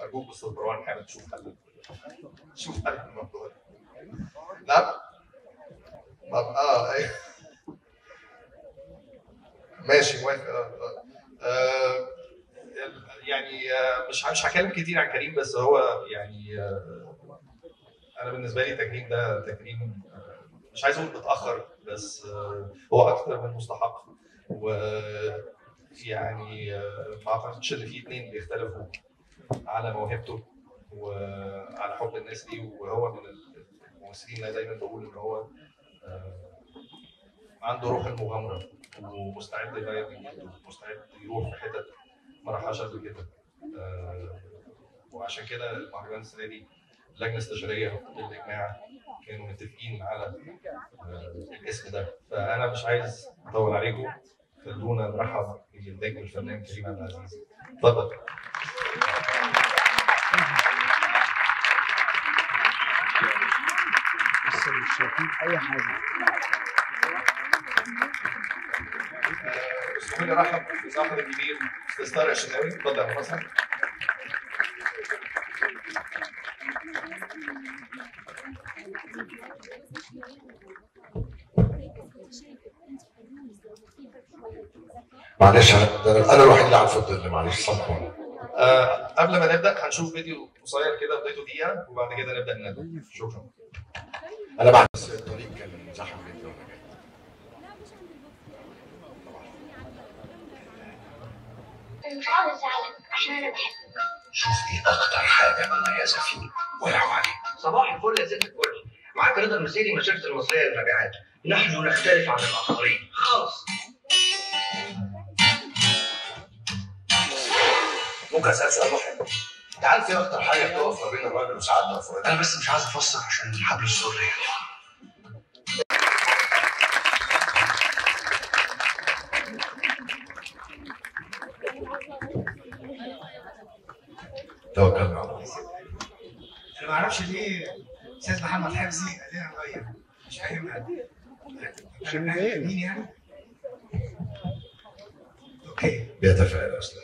ارجوك استاذ مروان حامد تشوف حل شوف حل الموضوع ده. نعم طب اه أيوة. ماشي موافق آه، آه. آه، يعني آه، مش مش هتكلم كتير عن كريم بس هو يعني آه، انا بالنسبه لي تكريم ده تكريم آه، مش عايز اقول متاخر بس آه، هو اكثر من مستحق و يعني آه، ما اعتقدش ان في اثنين بيختلفوا على موهبته وعلى حب الناس ليه وهو من الممثلين اللي دايما بقول ان هو آه، عنده روح المغامره ومستعد يغير من جلده ومستعد يروح في حتت ما راحهاش قبل كده آه، وعشان كده المهرجان السنه دي اللجنه الاستشاريه للاجماع كانوا متفقين على آه، الاسم ده فانا مش عايز اطول عليكم خلونا نرحب بالنجم الفنان كريم عبد العزيز اتفضل لسه مش شايفين اي حاجه آه، اسمحوا لي ارحب بصاحب الكبير استاذ طارق الشناوي اتفضل يا مصر معلش انا ده انا الوحيد اللي على الفضل معلش سامحوني آه، قبل ما نبدا هنشوف فيديو قصير كده بدايته دقيقه وبعد كده نبدا نبدا شكرا انا بعد بس الطريق كان زحمه جدا وانا جاي أنا مش عاوز أزعلك عشان أنا بحبك شوف ايه اكتر حاجه مميزه فيه ولعوا عليه صباح الفل يا ست الكل معاك رضا المسيري من شركه المصريه للمبيعات نحن نختلف عن الاخرين خالص ممكن اسال سؤال واحد انت عارف ايه اكتر حاجه بتقف ما بين الراجل وسعادته وفؤاد انا بس مش عايز افسر عشان الحبل السري يعني توكلنا على الله انا ما اعرفش ليه استاذ محمد حفظي قال لنا نغير مش فاهمها عشان أنا نغير. مين يعني؟ اوكي بيتفائل اصلا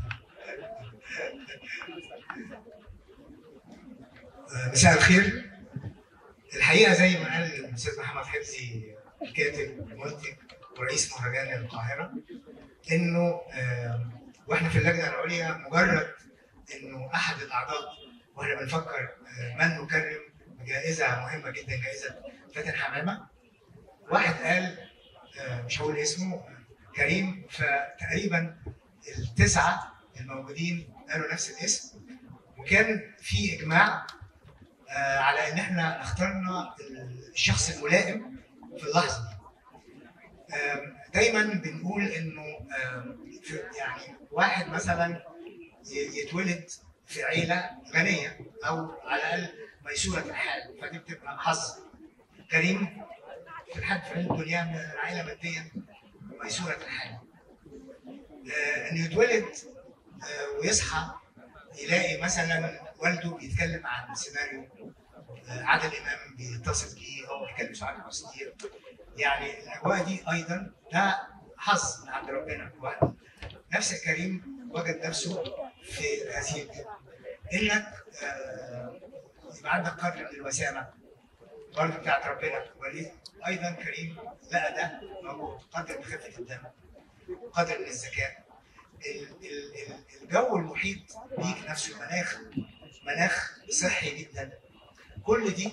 آه، مساء الخير الحقيقه زي ما قال الاستاذ محمد حفظي الكاتب والمنتج ورئيس مهرجان القاهره انه آه، واحنا في اللجنه العليا مجرد انه احد الاعضاء واحنا بنفكر آه، من نكرم بجائزه مهمه جدا جائزه فاتن حمامه واحد قال آه، مش هقول اسمه آه، كريم فتقريبا التسعه الموجودين قالوا نفس الاسم وكان في اجماع آه، على ان احنا اخترنا الشخص الملائم في اللحظه دي. آم، دايما بنقول انه آم، في- يعني واحد مثلا ي- يتولد في عيله غنيه او على الاقل ميسوره الحال فدي بتبقى حظ كريم في الحد في الدنيا من عائله ماديا ميسوره الحال آه، انه يتولد آه، ويصحى يلاقي مثلا والده بيتكلم عن سيناريو آه، عادل امام بيتصل بيه هو بيتكلم سعاد حسني يعني الاجواء دي ايضا ده حظ من عند ربنا وحده نفس كريم وجد نفسه في هذه الجبهه انك آه، يبقى عندك قدر من الوسامه برضه بتاعت ربنا وليه ايضا كريم لقى ده موجود قدر من خفه الدم قدر من الذكاء ال- ال- ال- الجو المحيط بيك نفسه المناخ مناخ صحي جدا كل دي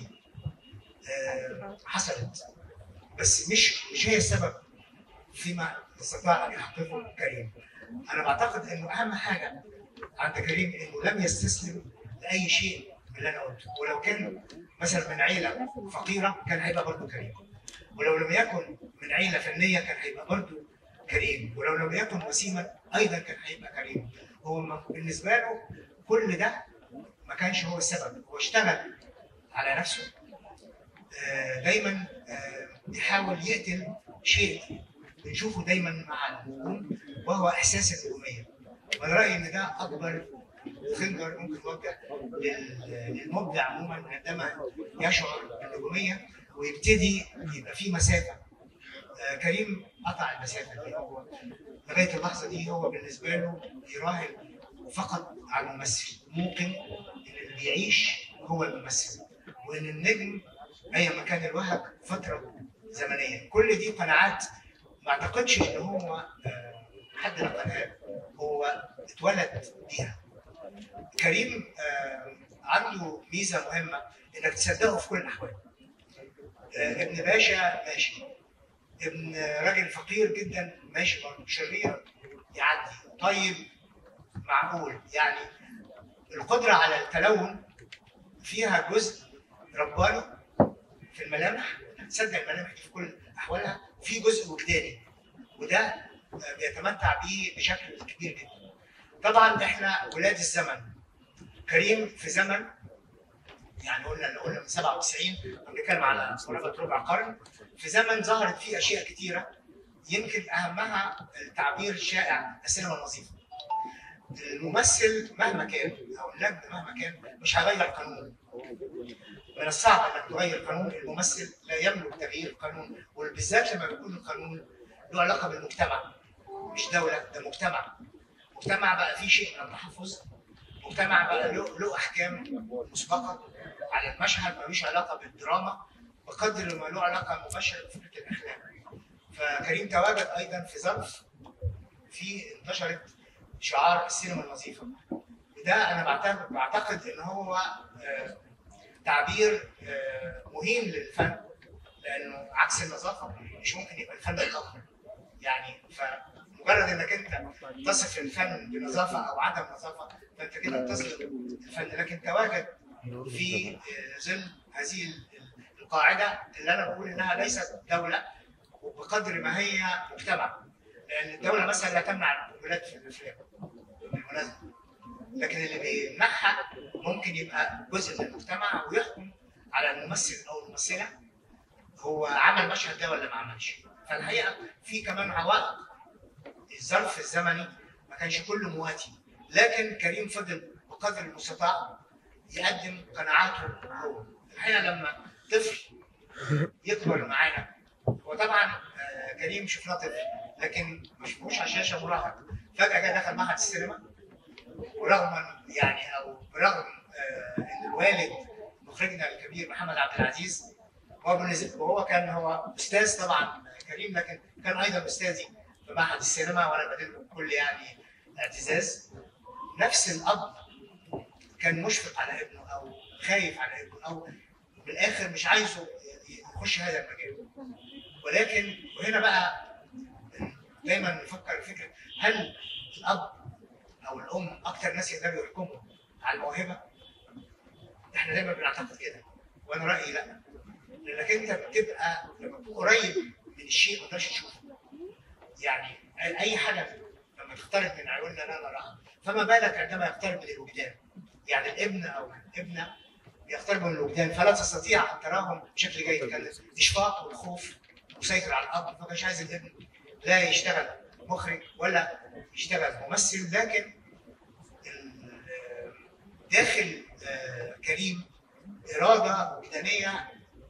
آه، حصلت بس مش مش هي السبب فيما استطاع ان يحققه كريم انا بعتقد انه اهم حاجه عند كريم انه لم يستسلم لاي شيء من اللي انا قلته ولو كان مثلا من عيله فقيره كان هيبقى برضه كريم ولو لم يكن من عيله فنيه كان هيبقى برضه كريم ولو لم يكن وسيما ايضا كان هيبقى كريم هو م- بالنسبه له كل ده ما كانش هو السبب هو اشتغل على نفسه آه، دايما آه، بيحاول يقتل شيء بنشوفه دايما مع النجوم وهو احساس النجوميه وانا رايي ان ده اكبر خنجر ممكن يوجه لل- للمبدع عموما عندما يشعر بالنجوميه ويبتدي يبقى في مسافه آه، كريم قطع المسافه دي هو لغايه اللحظه دي هو بالنسبه له يراهن فقط على الممثل موقن ان اللي بيعيش هو الممثل وان النجم ايا ما كان الوهج فتره زمنيه كل دي قناعات ما اعتقدش ان هو آه، حد نقلها هو اتولد بيها كريم آه، عنده ميزه مهمه انك تصدقه في كل الاحوال آه، ابن باشا ماشي ابن راجل فقير جدا ماشي برضه شرير يعدي طيب معقول يعني القدره على التلون فيها جزء رباني في الملامح تصدق الملامح دي في كل احوالها في جزء وجداني وده آه، بيتمتع بيه بشكل كبير جدا طبعا احنا ولاد الزمن كريم في زمن يعني قلنا اللي قلنا من 97 بنتكلم على قرابه ربع قرن في زمن ظهرت فيه اشياء كثيره يمكن اهمها التعبير الشائع السينما النظيفه. الممثل مهما كان او النجم مهما كان مش هيغير قانون. من الصعب انك تغير قانون الممثل لا يملك تغيير قانون وبالذات لما بيكون القانون له علاقه بالمجتمع مش دوله ده مجتمع. مجتمع بقى فيه شيء من التحفظ مجتمع بقى له له احكام مسبقه على المشهد ملوش علاقه بالدراما بقدر ما له علاقه مباشره بفكره الاخلاق. فكريم تواجد ايضا في ظرف في انتشرت شعار السينما النظيفه. وده انا بعتقد بعتقد ان هو آه، تعبير آه، مهين للفن لانه عكس النظافه مش ممكن يبقى الفن القهر. يعني فمجرد انك انت تصف الفن بنظافه او عدم نظافه فانت كده بتظلم الفن لكن تواجد في آه، ظل هذه ال- ال- القاعده اللي انا بقول انها ليست دوله وبقدر ما هي مجتمع لان الدوله مثلا لا تمنع الولاد في الافلام بالمناسبه لكن اللي بيمنعها ممكن يبقى جزء من المجتمع ويحكم على الممثل او الممثله هو عمل مشهد ده ولا ما عملش فالحقيقه في كمان عوائق الظرف الزمني ما كانش كله مواتي لكن كريم فضل بقدر المستطاع يقدم قناعاته هو الحقيقه لما طفل يكبر معانا هو طبعا آه، كريم شفناه طفل لكن ما شفناهوش على الشاشه مراهق فجاه جه دخل معهد السينما ورغم يعني او برغم آه، ان الوالد مخرجنا الكبير محمد عبد العزيز هو بالنسبه وهو كان هو استاذ طبعا كريم لكن كان ايضا استاذي في معهد السينما وانا بديله بكل يعني اعتزاز نفس الاب كان مشفق على ابنه او خايف على ابنه او بالاخر مش عايزه يخش هذا المجال ولكن وهنا بقى دايما نفكر فكره هل الاب او الام اكتر ناس يقدروا يحكموا على الموهبه؟ احنا دايما بنعتقد كده وانا رايي لا لانك انت بتبقى لما تكون قريب من الشيء ما تقدرش تشوفه يعني اي حاجه لما تقترب من عيوننا لا نراها فما بالك عندما يقترب من الوجدان يعني الابن او الابنه يقترب من الوجدان فلا تستطيع ان تراهم بشكل جيد كان الاشفاق والخوف مسيطر على الاب ما كانش عايز الابن لا يشتغل مخرج ولا يشتغل ممثل لكن ال- داخل آه، كريم اراده وجدانيه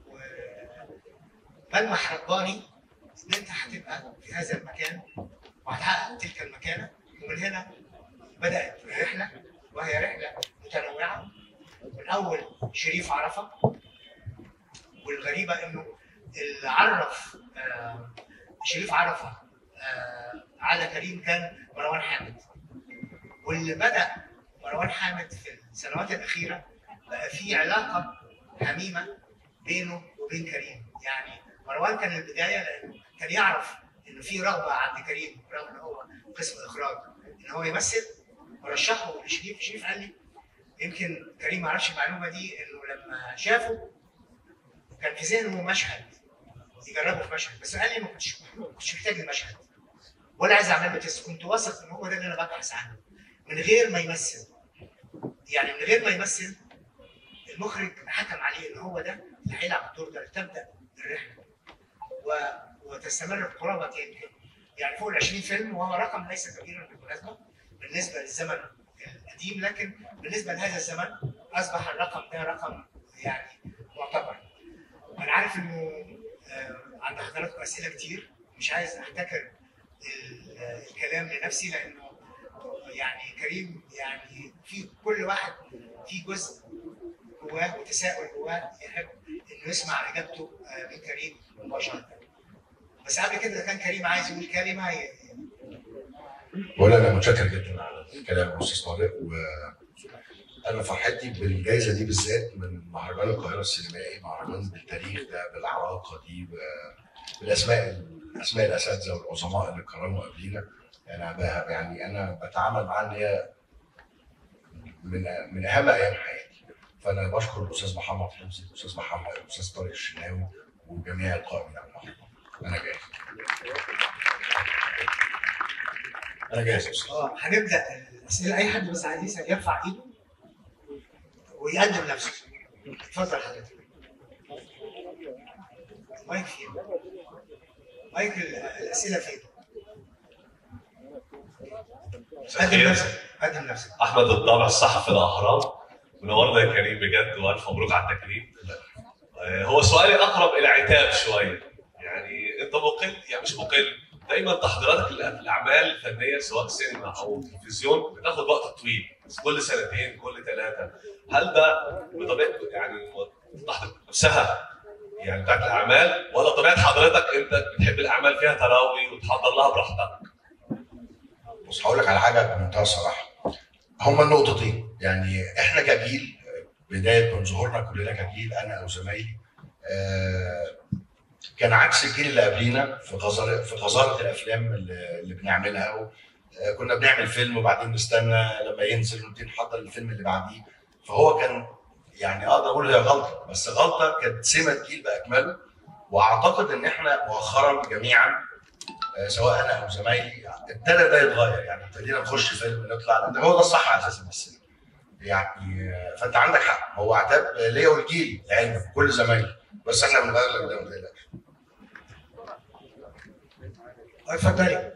وملمح رباني ان انت هتبقى في هذا المكان وهتحقق تلك المكانه ومن هنا بدات الرحله وهي رحله متنوعه من اول شريف عرفه والغريبه انه اللي عرف آه، شريف عرفه آه، على كريم كان مروان حامد واللي بدا مروان حامد في السنوات الاخيره بقى في علاقه حميمه بينه وبين كريم يعني مروان كان البدايه لانه كان يعرف انه في رغبه عند كريم رغم ان هو قسم اخراج ان هو يمثل ورشحه لشريف شريف قال لي يمكن كريم ما عرفش المعلومه دي انه لما شافه كان في ذهنه مشهد يجربه في مشهد بس قال لي ما كنتش ما كنتش محتاج المشهد ولا عايز اعمل له تيست كنت واثق ان هو ده اللي انا ببحث عنه من غير ما يمثل يعني من غير ما يمثل المخرج حكم عليه ان هو ده اللي هيلعب الدور ده تبدا الرحله و... وتستمر قرابه يمكن يعني فوق ال 20 فيلم وهو رقم ليس كبيرا بالمناسبه بالنسبه للزمن القديم لكن بالنسبه لهذا الزمن اصبح الرقم ده رقم يعني معتبر. انا عارف انه آه، عند حضراتكم اسئله كتير مش عايز احتكر ال- الكلام لنفسي لانه يعني كريم يعني في كل واحد في جزء جواه وتساؤل جواه يحب انه يسمع اجابته آه، من كريم مباشره بس قبل كده كان كريم عايز يقول كلمه ي- ولا انا متشكر جدا على الكلام يا استاذ طارق وانا فرحتي بالجائزه دي بالذات من مهرجان القاهره السينمائي مهرجان بالتاريخ ده بالعراقه دي ب- بالاسماء اسماء الاساتذه والعظماء اللي كرموا قبلينا انا ب- يعني انا بتعامل معاها ان هي من من اهم ايام حياتي فانا بشكر الاستاذ محمد حمزي الاستاذ محمد الاستاذ طارق الشناوي وجميع القائمين على المهرجان انا جاهز انا جاهز يا استاذ اه هنبدا الاسئله اي حد بس عايز يسال يرفع ايده ويقدم نفسه اتفضل حضرتك مايك فين؟ مايك ال- الاسئله فين؟ قدم نفسك قدم نفسك احمد الضابع الصحفي الاهرام منورنا يا كريم بجد والف مبروك على التكريم آه، هو سؤالي اقرب الى عتاب شويه يعني انت مقل يعني مش مقل دايما تحضيراتك للأ- الاعمال الفنيه سواء سينما او تلفزيون بتاخد وقت طويل كل سنتين كل ثلاثه هل ده بطبيعته يعني تحضير نفسها يعني بتاعت الاعمال ولا طبيعه حضرتك انت بتحب الاعمال فيها تراوي وتحضر لها براحتك بص هقول لك على حاجه بمنتهى الصراحه هما النقطتين يعني احنا كجيل بدايه من ظهورنا كلنا كجيل انا او زمايلي آه، كان عكس الجيل اللي قبلينا في غزاره في غزاره الافلام اللي اللي بنعملها و- آه، كنا بنعمل فيلم وبعدين نستنى لما ينزل ونبتدي نحضر الفيلم اللي بعديه فهو كان يعني اقدر اقول هي غلطه بس غلطه كانت سمه الجيل باكمله واعتقد ان احنا مؤخرا جميعا آه، سواء انا او زمايلي ابتدى ده يتغير يعني ابتدينا نخش فيلم نطلع لأن هو ده الصح اساسا في السينما يعني آه، فانت عندك حق هو عتاب ليا والجيل لعلمك كل زمايلي بس احنا بنغير لك ده ما تقلقش اه، اتفضلي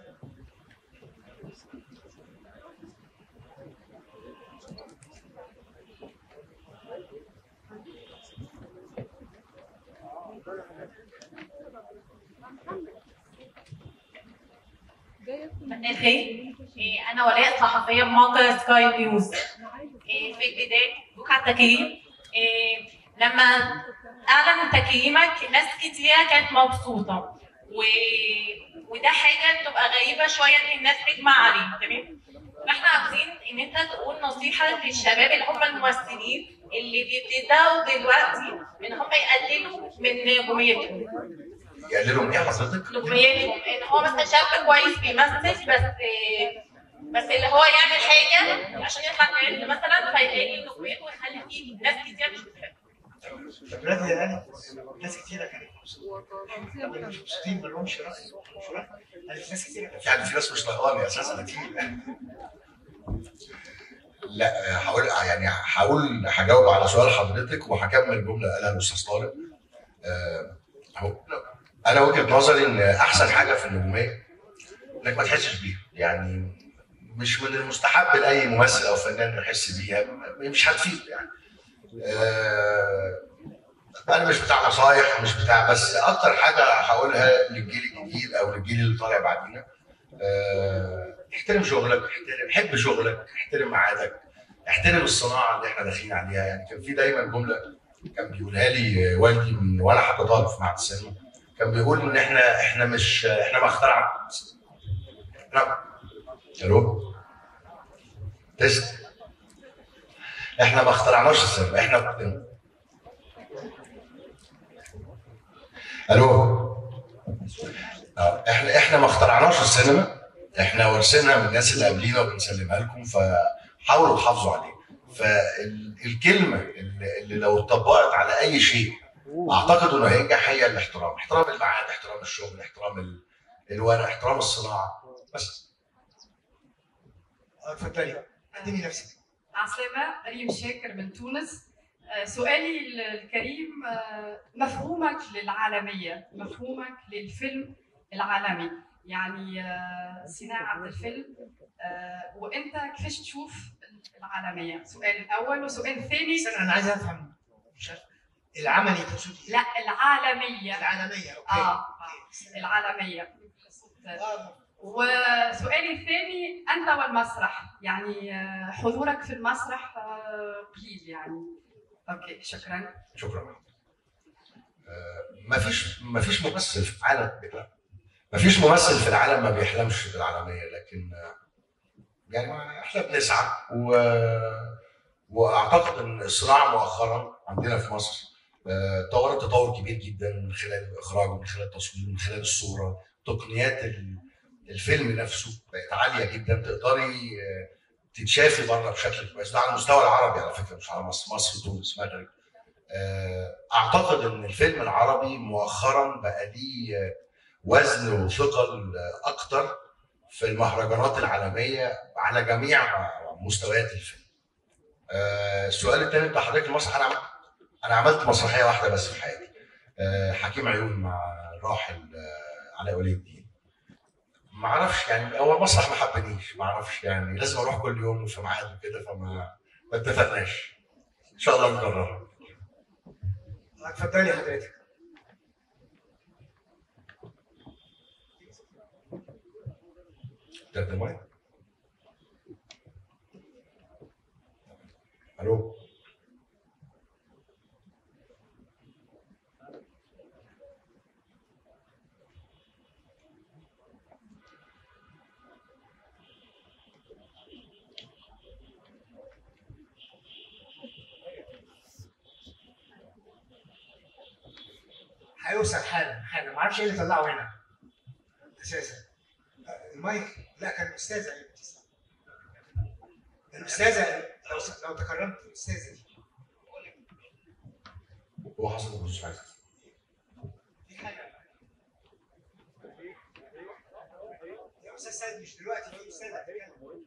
مساء الخير إيه، انا ولاء صحفيه بموقع سكاي نيوز إيه، في البدايه مبروك على التكريم إيه، لما اعلن تكريمك ناس كتيره كانت مبسوطه و... وده حاجه بتبقى غريبه شويه ان الناس تجمع عليه تمام فاحنا عاوزين ان انت تقول نصيحه للشباب اللي هم الممثلين اللي بيبتدوا دلوقتي ان هم يقللوا من نجوميتهم يقللوا من ايه حضرتك؟ نجوميتهم ان هو مثلا شاب كويس بيمثل بس بس اللي هو يعمل حاجه عشان يطلع ترند مثلا فيلاقي نجوميته ويخلي فيه ناس كتير مش بتحبه دلوقتي انا ناس كتيره كانت مبسوطه طب اللي مش مبسوطين ما لهمش راي مش راي قالت ناس كتيره كانت يعني في ناس مش طايقاني اساسا اكيد لا هقول يعني هقول هجاوب على سؤال حضرتك وهكمل جمله قالها الاستاذ طارق آه، هو انا وجهه نظري ان احسن حاجه في النجوميه انك ما تحسش بيها يعني مش من المستحب لاي ممثل او فنان يحس بيها مش هتفيد يعني آه، انا مش بتاع نصايح مش بتاع بس اكتر حاجه هقولها للجيل الجديد او للجيل اللي طالع بعدينا آه، احترم شغلك احترم حب شغلك احترم ميعادك احترم الصناعه اللي احنا داخلين عليها يعني كان في دايما جمله كان بيقولها لي والدي من وانا حتى طالب في معهد السينما كان بيقول ان احنا احنا مش احنا ما اخترعنا نعم الو تست احنا ما اخترعناش السينما احنا الو آه، احنا احنا ما اخترعناش السينما احنا ورثينها من الناس اللي قبلينا وبنسلمها لكم فحاولوا تحافظوا عليها فالكلمه اللي, اللي لو اتطبقت على اي شيء اعتقد انه هينجح هي الاحترام احترام الميعاد احترام الشغل احترام ال- الورق احترام الصناعه بس اه، اتفضلي قدمي نفسك عسلامة ريم شاكر من تونس آه، سؤالي الكريم آه، مفهومك للعالمية مفهومك للفيلم العالمي يعني آه، صناعة الفيلم آه، وانت كيفاش تشوف العالمية سؤال الأول والسؤال الثاني استنى انا عايز افهم مش عارف العملي تقصدي ايه؟ لا العالمية العالمية اوكي آه. اوكي العالمية اه وسؤالي الثاني انت والمسرح يعني آه، حضورك في المسرح آه، قليل يعني اوكي شكرا شكرا ما فيش ما فيش ممثل في العالم ما فيش ممثل في العالم ما بيحلمش بالعالميه لكن آه، يعني ما احنا بنسعى و واعتقد ان الصناعه مؤخرا عندنا في مصر آه، طورت تطور كبير جدا من خلال الاخراج ومن خلال التصوير ومن خلال الصوره تقنيات ال- الفيلم نفسه بقت عاليه جدا تقدري آه، تتشافي بره بشكل كويس ده على المستوى العربي على فكره مش على مصر مصر تونس مغرب آه، اعتقد ان الفيلم العربي مؤخرا بقى ليه آه، وزن وثقل آه، اكتر في المهرجانات العالميه على جميع مستويات الفيلم. آه، السؤال الثاني بتاع حضرتك المسرح انا عملت انا عملت مسرحيه واحده بس في حياتي آه، حكيم عيون مع الراحل آه، علاء ولي الدين. ما اعرفش يعني هو المسرح ما حبنيش ما اعرفش يعني لازم اروح كل يوم في ميعاد وكده فما ما اتفقناش. ان شاء الله نكررها. اتفضلي حضرتك تاخد المايك الو هيوصل حالا حالا ما اعرفش ايه اللي طلعه هنا اساسا آه، المايك لا كان الاستاذه هي بتسمع. الاستاذه لو لو تكرمت الاستاذه دي هو حصل مش حاجه في حاجه يا استاذ سيد مش دلوقتي في استاذه هتتكلم.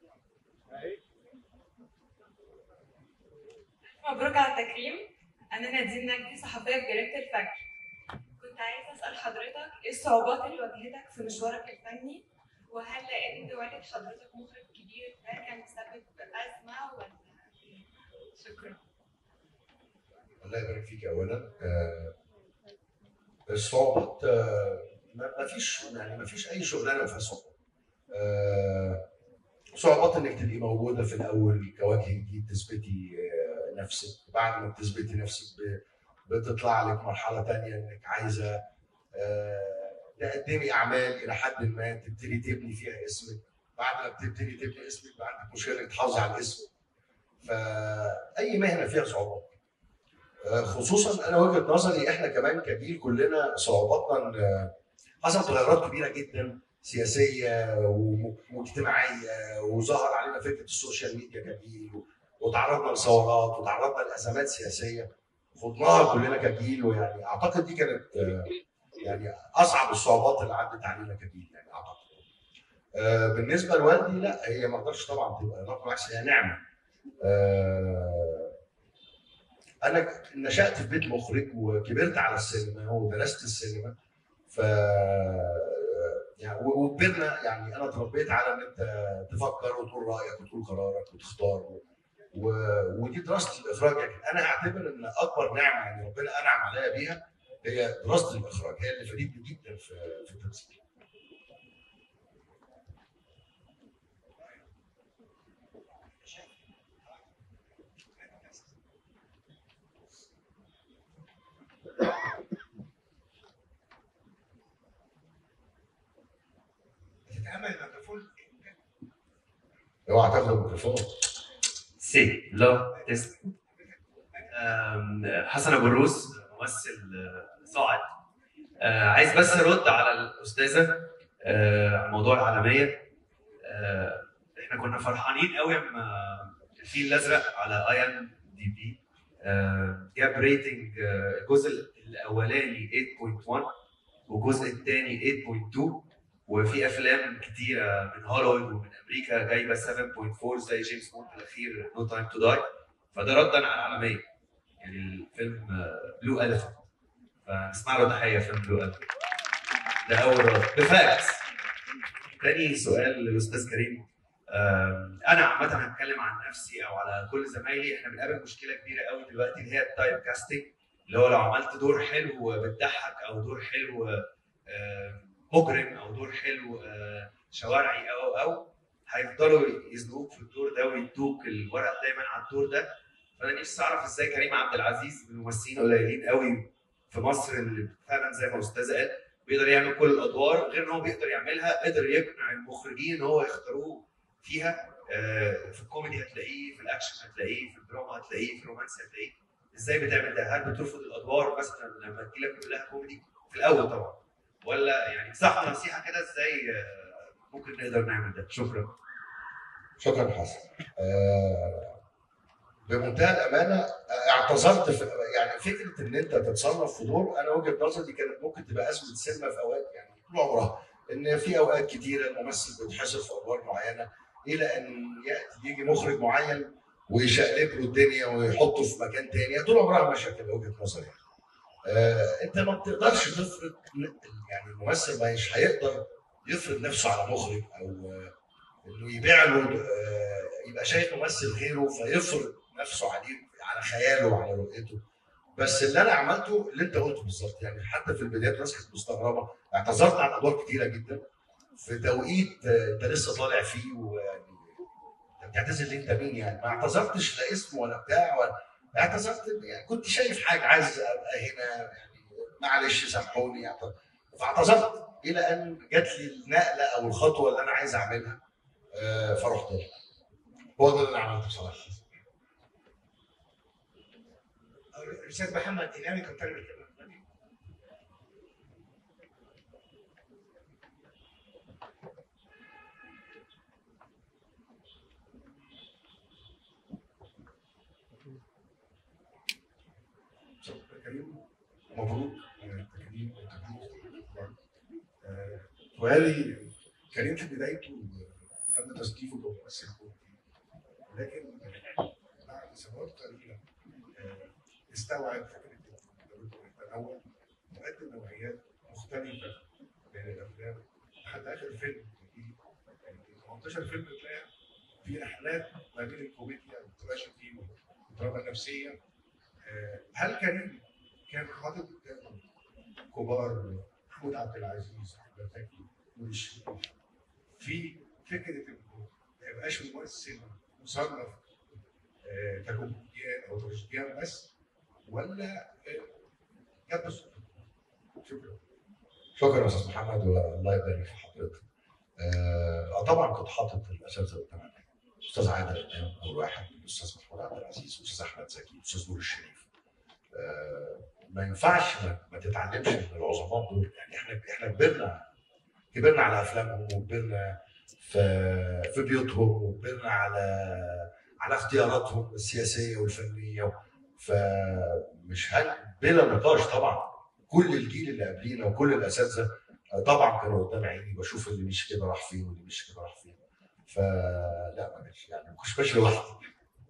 مبروك على التكريم أنا نادين نجدي صحفية في جريدة الفجر كنت عايزة أسأل حضرتك إيه الصعوبات اللي واجهتك في مشوارك الفني وهل لأن والد حضرتك مخرج كبير ده كان مسبب أزمة ولا إيه؟ شكرا الله يبارك فيك اولا آه، الصعوبات آه، ما ما فيش يعني ما فيش اي شغلانه ما فيهاش صعوبات آه، صعوبات انك تبقي موجوده في الاول كوجه جديد تثبتي آه، نفسك بعد ما بتثبتي نفسك ب- بتطلع لك مرحله تانية انك عايزه آه، تقدمي اعمال الى حد ما تبتدي تبني فيها اسمك بعد ما بتبتدي تبني اسمك بقى عندك مشكله انك تحافظي على الاسم فاي مهنه فيها صعوبات خصوصا انا وجهه نظري احنا كمان كجيل كلنا صعوباتنا ان حصلت تغيرات كبيره جدا سياسيه وم- واجتماعيه وظهر علينا فكره السوشيال ميديا كجيل وتعرضنا لثورات وتعرضنا لازمات سياسيه خضناها كلنا كجيل ويعني اعتقد دي كانت آه، يعني اصعب الصعوبات اللي عدت علينا كجيل يعني اعتقد. آه، بالنسبه لوالدي لا هي ما اقدرش طبعا تبقى لا بالعكس هي نعمه. آه، انا نشات في بيت مخرج وكبرت على السينما ودرست السينما ف يعني و- وكبرنا يعني انا اتربيت على ان انت تفكر وتقول رايك وتقول قرارك وتختار و... و... ودي دراسه الاخراج لكن انا اعتبر ان اكبر نعمه يعني ربنا انعم عليا بيها هي دراسه الاخراج هي اللي فادتني جدا في في التمثيل تتامل الميكروفون اوعى تاخد الميكروفون سي لا تست أم، حسن ابو الروس ممثل آه، صاعد آه، عايز بس ارد على الاستاذه آه، عن موضوع العالميه آه، احنا كنا فرحانين قوي لما الفيل الازرق على اي ام دي بي جاب ريتنج آه، الجزء الاولاني 8.1 والجزء الثاني 8.2 وفي افلام كتيره من هوليوود ومن امريكا جايبه 7.4 زي جيمس بوند الاخير نو تايم تو داي فده ردا على العالميه يعني الفيلم بلو اليفنت فنسمع له تحيه فيلم بلو اليفنت ده اول رد بفاكتس تاني سؤال للاستاذ كريم آم، انا عامه هتكلم عن نفسي او على كل زمايلي احنا بنقابل مشكله كبيره قوي دلوقتي اللي هي التايب كاستنج اللي هو لو عملت دور حلو بتضحك او دور حلو آم، مجرم او دور حلو آه، شوارعي او او او هيفضلوا يزنقوك في الدور ده ويدوك الورق دايما على الدور ده فانا نفسي اعرف ازاي كريم عبد العزيز من الممثلين قليلين قوي في مصر اللي فعلا زي ما استاذه قال بيقدر يعمل كل الادوار غير ان هو بيقدر يعملها قدر يقنع المخرجين ان هو يختاروه فيها آه، في الكوميدي هتلاقيه في الاكشن هتلاقيه في الدراما هتلاقيه في الرومانسي هتلاقيه ازاي بتعمل ده؟ هل بترفض الادوار مثلا لما تجيلك كلها كوميدي في الاول طبعا ولا يعني نصحنا نصيحه كده ازاي آه، ممكن نقدر نعمل ده شكرا شكرا حسن آه، بمنتهى الامانه آه، اعتذرت في يعني فكره ان انت تتصنف في دور انا وجهه نظري كانت ممكن تبقى ازمه سينما في اوقات يعني طول عمرها ان في اوقات كتيره الممثل بيتحصر في ادوار معينه الى ان ياتي يجي مخرج معين ويشقلب له الدنيا ويحطه في مكان تاني طول عمرها ماشيه كده وجهه نظري آه، انت ما بتقدرش تفرض يعني الممثل مش هيقدر يفرض نفسه على مخرج او آه، انه يبيع له آه، يبقى شايف ممثل غيره فيفرض نفسه عليه على خياله وعلى رؤيته بس اللي انا عملته اللي انت قلته بالظبط يعني حتى في البدايات الناس كانت مستغربه اعتذرت عن ادوار كتيره جدا في توقيت آه، انت لسه طالع فيه ويعني انت بتعتذر ليه انت مين يعني ما اعتذرتش لا اسم ولا بتاع ولا اعتذرت يعني كنت شايف حاجه عايز ابقى هنا يعني معلش سامحوني اعتذر. فاعتذرت الى ان جات لي النقله او الخطوه اللي انا عايز اعملها آه، فرحت لها. هو ده اللي انا عملته بصراحه الاستاذ محمد انامي كان طالب الكلام كريم مبروك على التكريم والتكريم آه، سؤالي كريم في بدايته تم تصنيفه كممثل كوميدي لكن بعد سنوات قليله آه، استوعب فكره التنوع وقدم نوعيات مختلفه من الافلام لحد اخر فيلم يعني 18 فيلم تلاقي في رحلات ما بين الكوميديا والتراجيدي والدراما النفسيه آه، هل كريم كان حاطط قدامه كبار محمود عبد العزيز احمد زكي نور الشريف في فكره انه ما يبقاش ممثل مصنف آه، ككوميديان او تراجيديان بس ولا آه، جت بالصدفه شكرا شكرا يا استاذ محمد والله يبارك في حضرتك. آه طبعا كنت حاطط الاساتذه قدام الاستاذ عادل امام اول واحد الاستاذ محمود عبد العزيز والاستاذ احمد زكي والاستاذ نور الشريف. آه ما ينفعش ما, ما تتعلمش من العظماء دول يعني احنا احنا كبرنا كبرنا على افلامهم وكبرنا في في بيوتهم وكبرنا على على اختياراتهم السياسيه والفنيه فمش هل بلا نقاش طبعا كل الجيل اللي قبلينا وكل الاساتذه طبعا كانوا قدام عيني بشوف اللي مش كده راح فين واللي مش كده راح فين فلا ما كانش يعني ما كنتش ماشي لوحدي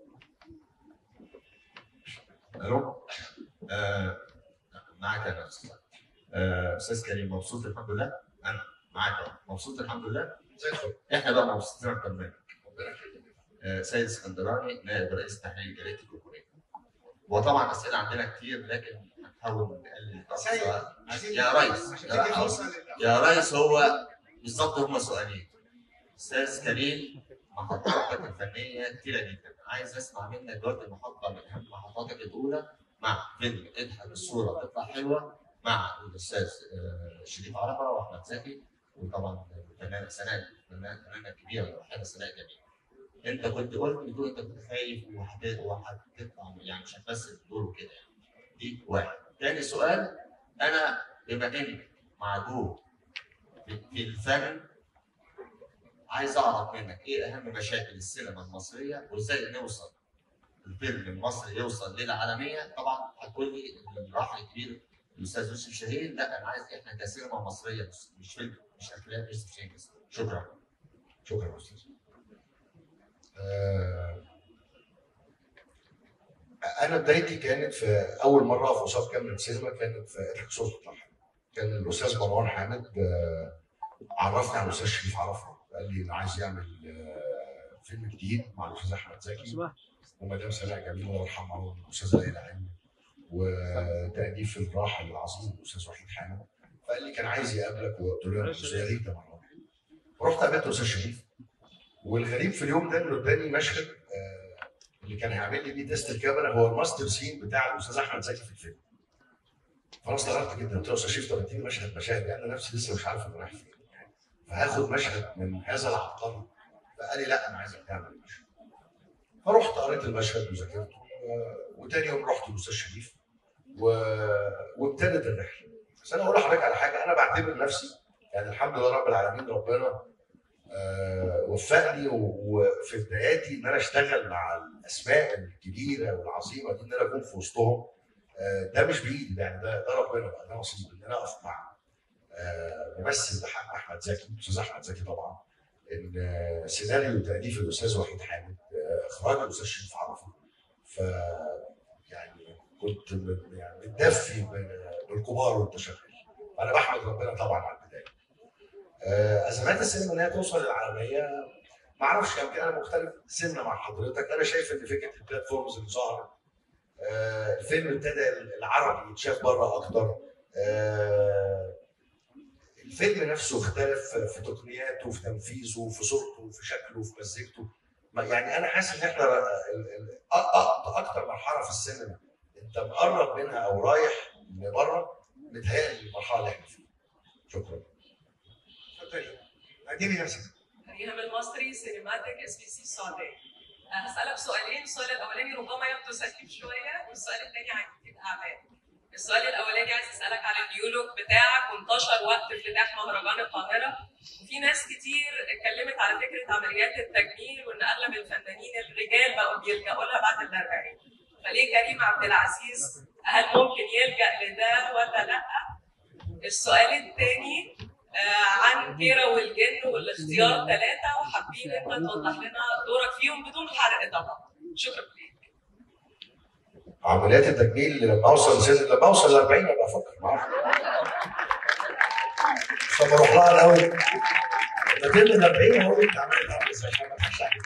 الو آه معاك انا استاذ آه، استاذ كريم مبسوط الحمد لله انا معاك أهو. مبسوط الحمد لله زي الفل احنا بقى مبسوطين اكتر منك آه، سيد اسكندراني نائب رئيس تحرير جريده الجمهوريه وطبعا اسئله عندنا كتير لكن هنحاول نقلل سيد، التفاصيل. يا ريس عشان يا تدي ريس فرصه لل- يا ريس هو بالظبط هما سؤالين استاذ كريم محطاتك الفنيه كتيره جدا عايز اسمع منك دلوقتي المحطه من اهم محطاتك الاولى مع فيلم اضحك الصوره تطلع حلوه مع الاستاذ آه، شريف عرفه واحمد زكي وطبعا الفنانه سناء الفنانه الفنانة الكبيره الوحيده سناء جميل انت كنت قلت بتقول انت كنت خايف وهت- وهتطلع يعني مش هتمثل دور وكده يعني دي واحد تاني سؤال انا بما انك معدوم في في الفن عايز اعرف منك ايه اهم مشاكل السينما المصريه وازاي نوصل الفيلم المصري يوصل للعالميه طبعا هتقول لي إن الراحل الكبير الاستاذ يوسف شاهين لا انا عايز احنا كسينما مصريه مش- مش فيلم مش افلام يوسف شاهين بس شكرا شكرا يا استاذ آه، انا بدايتي كانت في اول مره في وسط كامل سينما كانت في اضحك صوت الطحن كان الاستاذ مروان حامد آه، عرفني على الاستاذ شريف عرفه قال لي انه عايز يعمل آه، فيلم جديد مع الاستاذ احمد زكي ومدام سناء جميل الله يرحمها والاستاذه ليلى علمي وتاليف الراحل العظيم الاستاذ وحيد حامد فقال لي كان عايز يقابلك وقلت له يا استاذ يا ريت يا مروان رحت قابلت استاذ شريف والغريب في اليوم ده انه اداني مشهد آه، اللي كان هيعمل لي بيه تيست الكاميرا هو الماستر سين بتاع الاستاذ احمد زكي في الفيلم فانا استغربت جدا قلت له يا استاذ شريف طب اديني مشهد مشاهد يعني انا نفسي لسه مش عارف انا رايح فين يعني فهاخد مشهد من هذا العبقري فقال لي لا انا عايزك تعمل المشهد فرحت قريت المشهد وذاكرته و- وتاني يوم رحت للاستاذ شريف و... وابتدت الرحله بس انا اقول لحضرتك على حاجه انا بعتبر نفسي يعني الحمد لله رب العالمين ربنا آه، وفقني و- وفي بداياتي ان انا اشتغل مع الاسماء الكبيره والعظيمه دي ان انا اكون في وسطهم آه، ده مش بايدي يعني ده ده ربنا بقى ده نصيب ان انا اقف مع آه، ممثل بحق احمد زكي الاستاذ احمد زكي طبعا ان آه، سيناريو تاليف الاستاذ وحيد حامد آه، اخراج الاستاذ شريف عرفه ف يعني كنت م- يعني متدفي بال- بالكبار وانت شغال فانا بحمد ربنا طبعا على البدايه آه، ازمات السينما ان هي توصل للعالميه ما اعرفش يمكن انا مختلف سنه مع حضرتك انا شايف ان فكره البلاتفورمز اللي ظهرت آه، الفيلم ابتدى العربي يتشاف بره اكتر آه، الفيلم نفسه اختلف في تقنياته في تنفيذه في صورته في شكله في مزيكته ما- يعني انا حاسس ان احنا ال- ال- أ- أ- اكتر مرحله في السينما انت مقرب منها او رايح لبره متهيألي المرحله اللي احنا فيها شكرا اتفضلي قدمي نفسك ريهام المصري سينماتيك اس بي سي السعوديه هسألك سؤالين السؤال الأولاني ربما يبدو سخيف شوية والسؤال الثاني عن جديد أعمال السؤال الأولاني عايز أسألك على النيولوج بتاعك وانتشر وقت افتتاح مهرجان القاهرة وفي ناس كتير اتكلمت على فكرة عمليات التجميل وإن أغلب الفنانين الرجال بقوا بيلجأوا لها بعد الأربعين فليه كريم عبد العزيز هل ممكن يلجأ لده ولا لأ؟ السؤال الثاني آه، عن كيرا والجن والاختيار ثلاثة وحابين انت توضح لنا دورك فيهم بدون حرق طبعا شكرا ليك عمليات التجميل لما اوصل سن لما اوصل ل 40 ابقى افكر ما اعرفش طب اروح لها الاول لما ال 40 هقول انت عملت عامل ازاي عشان ما اضحكش عليك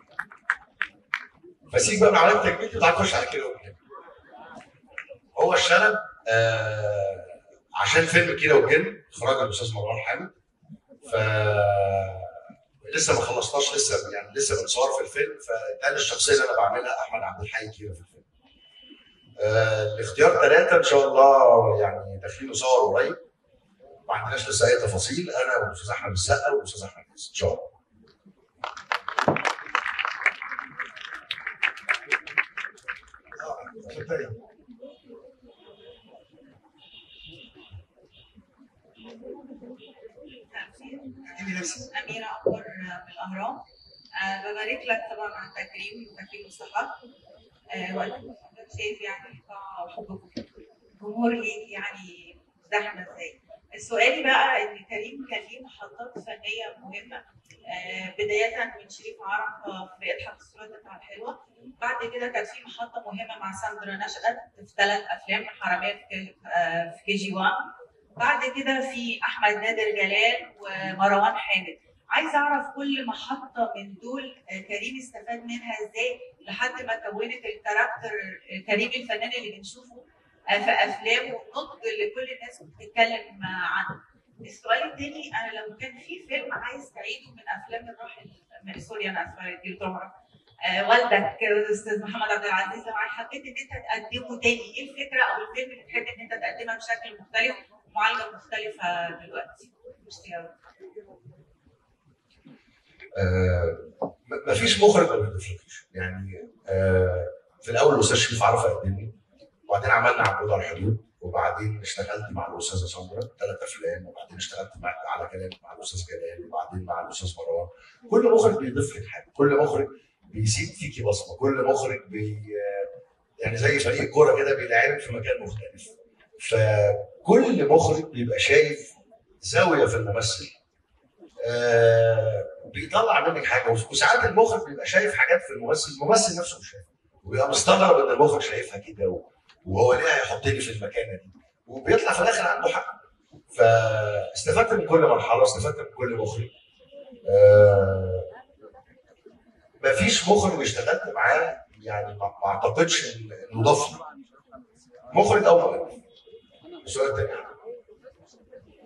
فسيب بقى من عمليات التجميل وتعالى نخش على كده وكده هو الشنب آه عشان فيلم كيرة والجن اخراج الاستاذ مروان حامد ف لسه ما خلصناش لسه يعني لسه بنصور في الفيلم فده الشخصيه اللي انا بعملها احمد عبد الحي كيرة في الفيلم. آه الاختيار ثلاثه ان شاء الله يعني داخلين نصور قريب ما عندناش لسه اي تفاصيل انا والاستاذ احمد السقا والاستاذ احمد عز ان شاء الله. اتفضلي قدمي نفسك أميرة أكبر من الأهرام أه ببارك لك طبعا على التكريم تكريم مستحق أه وقت حضرتك شايف يعني القاعة وحبكم الجمهور ليك يعني زحمة ازاي سؤالي بقى ان كريم كان ليه محطات فنيه مهمه آه، بدايه من شريف عرفه في اضحك الصوره بتاع الحلوه بعد كده كانت في محطه مهمه مع ساندرا نشأت في ثلاث افلام حراميه في كي- آه، في كي جي 1 بعد كده في احمد نادر جلال ومروان حامد عايزه اعرف كل محطه من دول آه، كريم استفاد منها ازاي لحد ما كونت الكاركتر آه، كريم الفنان اللي بنشوفه آه، في افلامه نضج اللي كل الناس بتتكلم آه، عنه. السؤال الثاني انا لو كان في فيلم عايز تعيده من افلام الراحل من- سوري انا اسفه دي طبعا آه، والدك الاستاذ محمد عبد العزيز لو حبيت ان انت تقدمه تاني ايه الفكره او الفيلم اللي تحب ان انت تقدمها بشكل مختلف ومعالجه مختلفه دلوقتي؟ ميرسي أوي. آه، م- مفيش مخرج ما بيضيفلكش يعني آه، في الاول الاستاذ شريف عرفه قدمني وبعدين عملنا عبود على الحدود وبعدين اشتغلت مع الاستاذه ساندرا ثلاث افلام وبعدين اشتغلت مع على كلام مع الاستاذ جلال وبعدين مع الاستاذ مروان كل مخرج بيضيف لك حاجه كل مخرج بيسيب فيكي بصمه كل مخرج بي يعني زي فريق الكوره كده بيلعبك في مكان مختلف فكل مخرج بيبقى شايف زاويه في الممثل آه بيطلع منك حاجه وساعات المخرج بيبقى شايف حاجات في الممثل الممثل نفسه مش شايفها وبيبقى مستغرب ان المخرج شايفها كده و- وهو ليه هيحطني في المكانه دي وبيطلع في الاخر عنده حق فاستفدت من كل مرحله استفدت من كل مخرج آه مفيش مخرج اشتغلت معاه يعني ما ما اعتقدش إن- انه ضاف لي. مخرج او مؤلف السؤال الثاني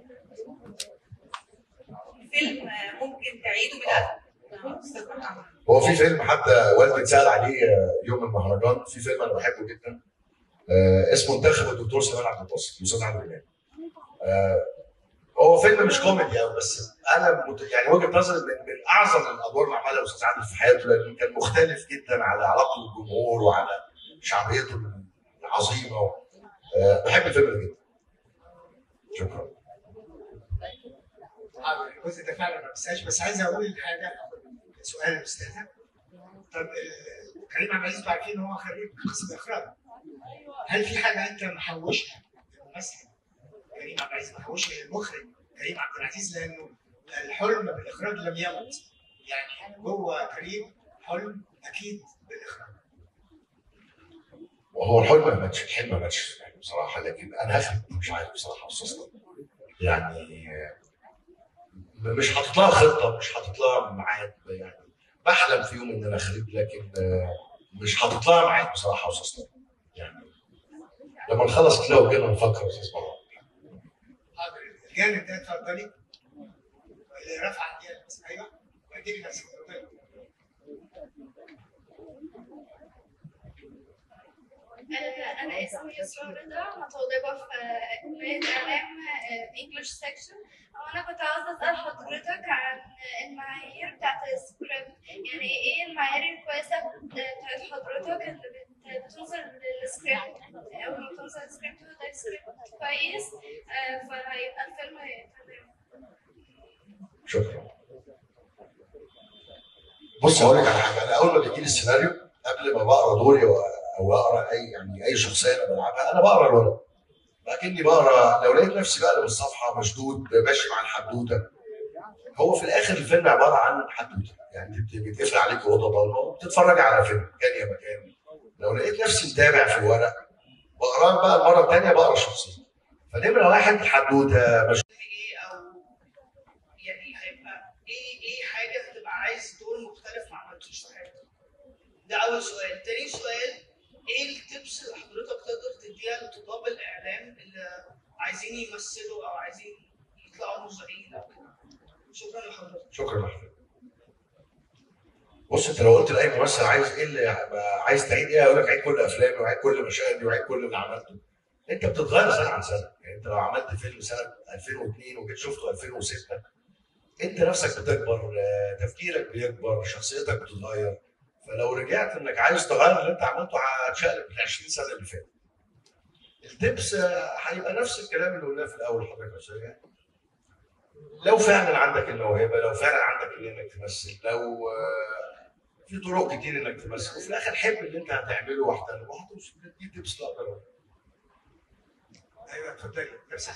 فيلم آه، ممكن تعيده من الأول أستاذ محمد هو في فيلم حتى والدي اتسال عليه آه، يوم المهرجان في فيلم انا بحبه جدا آه، اسمه منتخب الدكتور سليمان عبد الباسط الاستاذ عادل امام آه، هو فيلم مش كوميدي قوي بس انا مت... يعني وجهه نظري من, من اعظم الادوار اللي عملها الاستاذ عادل في حياته لانه كان مختلف جدا على علاقته بالجمهور وعلى شعبيته العظيمه آه، بحب الفيلم ده جدا شكرا حاضر الجزء ده فعلا ما بنساش بس عايز اقول حاجه سؤال الاستاذه طب آه، كريم عبد العزيز عارفين ان هو خريج قسم اخراج هل في حاجه انت محوشها للممثل كريم عبد العزيز محوشها للمخرج كريم عبد العزيز لانه الحلم بالاخراج لم يمت يعني جوه كريم حلم اكيد بالاخراج وهو الحلم ما ماتش الحلم ما ماتش يعني بصراحه لكن انا هخرج مش عارف بصراحه استاذ يعني آه، مش حاطط لها خطه مش حاطط لها ميعاد يعني بحلم في يوم ان انا اخرج لكن آه، مش حاطط لها ميعاد بصراحه استاذ يعني لما نخلص كده وكده نفكر استاذ مروان حاضر الجانب ده اتفضلي اللي رفع الجانب بس ايوه واديني نفسك اتفضلي آه، أنا اسمي يسرا رضا مطالبة في آه، كلية إعلام انجلش سيكشن وأنا كنت عاوزة أسأل حضرتك عن المعايير بتاعت السكريبت يعني إيه المعايير الكويسة بتاعت حضرتك اللي بت- بتوصل للسكريبت أو لما توصل للسكريبت وده سكريبت كويس آه، فهيبقى الفيلم تمام شكرا بص هقول لك على حاجه انا اول ما بيجي لي السيناريو قبل ما بقرا دوري و- او اقرا اي يعني اي شخصيه انا بلعبها انا بقرا الورق لكني بقرا لو لقيت نفسي بقلب الصفحه مشدود ماشي مع الحدوته هو في الاخر الفيلم عباره عن حدوته يعني انت بيتقفل عليك اوضه ضلمه وبتتفرج على فيلم كان يا مكان لو لقيت نفسي متابع في الورق بقراه بقى المره الثانيه بقرا الشخصيه فنمره واحد الحدوته مش ايه او يعني هيبقى ايه ايه حاجه هتبقى عايز دور مختلف ما عملتوش في حياتك ده اول سؤال تاني سؤال ايه التبس اللي حضرتك تقدر تديها لطلاب الاعلام اللي عايزين يمثلوا او عايزين يطلعوا مذيعين او كده شكرا لحضرتك شكرا لحضرتك بص انت لو قلت لاي ممثل عايز ايه اللي عايز تعيد ايه هيقول لك عيد كل افلامي وعيد كل مشاهدي وعيد كل اللي عملته انت بتتغير سنه عن سنه يعني انت لو عملت فيلم سنه 2002 وجيت شفته 2006 انت نفسك بتكبر آه، تفكيرك بيكبر شخصيتك بتتغير فلو رجعت انك عايز تغير اللي انت عملته هتشقلب ال 20 سنه اللي فاتت التبس آه، هيبقى نفس الكلام اللي قلناه في الاول حضرتك يا استاذ يعني لو فعلا عندك الموهبه لو فعلا عندك اللي انك تمثل لو آه، في طرق كتير انك تمثل وفي الاخر حب اللي انت هتعمله واحترمه وهتوصل دي تبس لا أقدر أقول. ايوه اتفضلي نفسك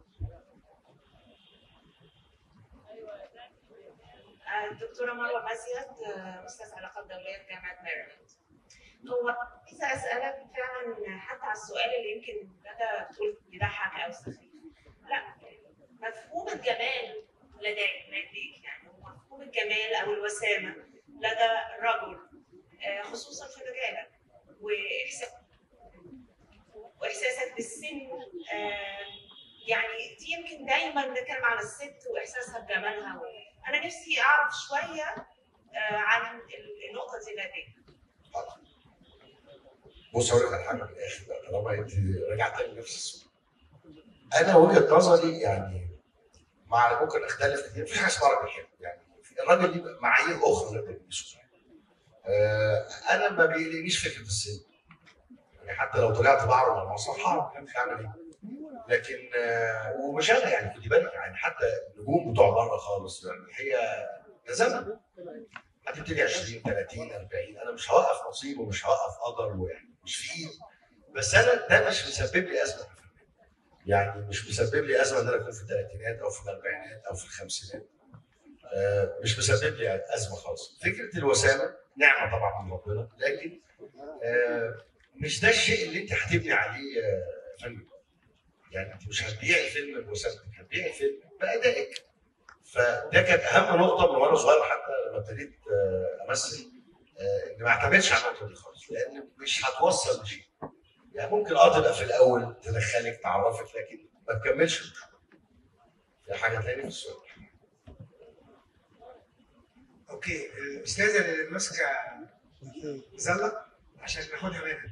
الدكتورة مروة مزيد آه، أستاذ علاقات دولية في جامعة ماريلاند. هو عايزة أسألك فعلا حتى على السؤال اللي يمكن ندى بتقول بيضحك أو سخيف. لا مفهوم الجمال لدى لديك يعني هو مفهوم الجمال أو الوسامة لدى الرجل آه، خصوصا في مجالك وإحساس واحساسك بالسن آه، يعني دي يمكن دايما بنتكلم عن الست واحساسها بجمالها انا نفسي اعرف شويه آه، عن النقطه دي لديك بص هقول لك على حاجه في الاخر بقى طالما انت رجعت لنفس السؤال انا وجهه نظري يعني مع ممكن اختلف كتير مفيش حاجه اسمها راجل حلو يعني الراجل ليه معايير اخرى غير النسوان آه، انا ما بيقلقنيش فكره السن يعني حتى لو طلعت بعرض على المسرح هعرف مش هعمل ايه لكن آه، ومش انا يعني خدي بالك يعني حتى النجوم بتوع بره خالص يعني هي ده زمن هتبتدي 20 30 40 انا مش هوقف نصيب ومش هوقف قدر ويعني مش في ايدي بس انا ده مش مسبب لي ازمه يعني مش مسبب لي ازمه ان انا اكون في الثلاثينات او في الاربعينات او في الخمسينات آه، مش مسبب لي ازمه خالص فكره الوسامه نعمه طبعا من ربنا لكن آه، مش ده الشيء اللي انت هتبني عليه آه، فن يعني انت مش هتبيعي فيلم بوسامتك هتبيعي فيلم بادائك فده كانت اهم نقطه من وانا صغير حتى لما ابتديت آه، امثل آه، اني ما اعتمدش على النقطه دي خالص لان مش هتوصل لشيء يعني ممكن اه تبقى في الاول تدخلك تعرفك لكن ما تكملش المشوار. في حاجه تاني في السؤال اوكي الاستاذه اللي ماسكه زله عشان ناخدها منها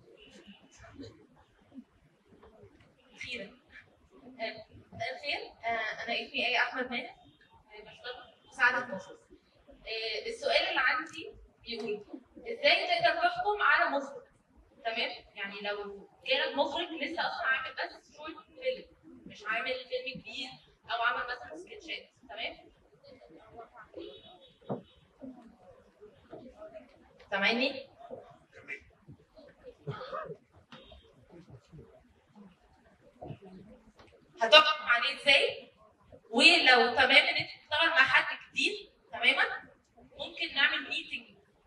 اخيرا آه، مساء الخير آه، انا اسمي ايه احمد ماهر آه، بشتغل مساعده مخرج آه، السؤال اللي عندي بيقول ازاي تقدر تحكم على مخرج تمام يعني لو جالك مخرج لسه اصلا عامل بس شورت فيلم مش عامل فيلم كبير او عمل مثلا سكتشات تمام سامعني هتحكم عليه ازاي ولو تمام ان انت تشتغل مع حد جديد تماما ممكن نعمل ميتنج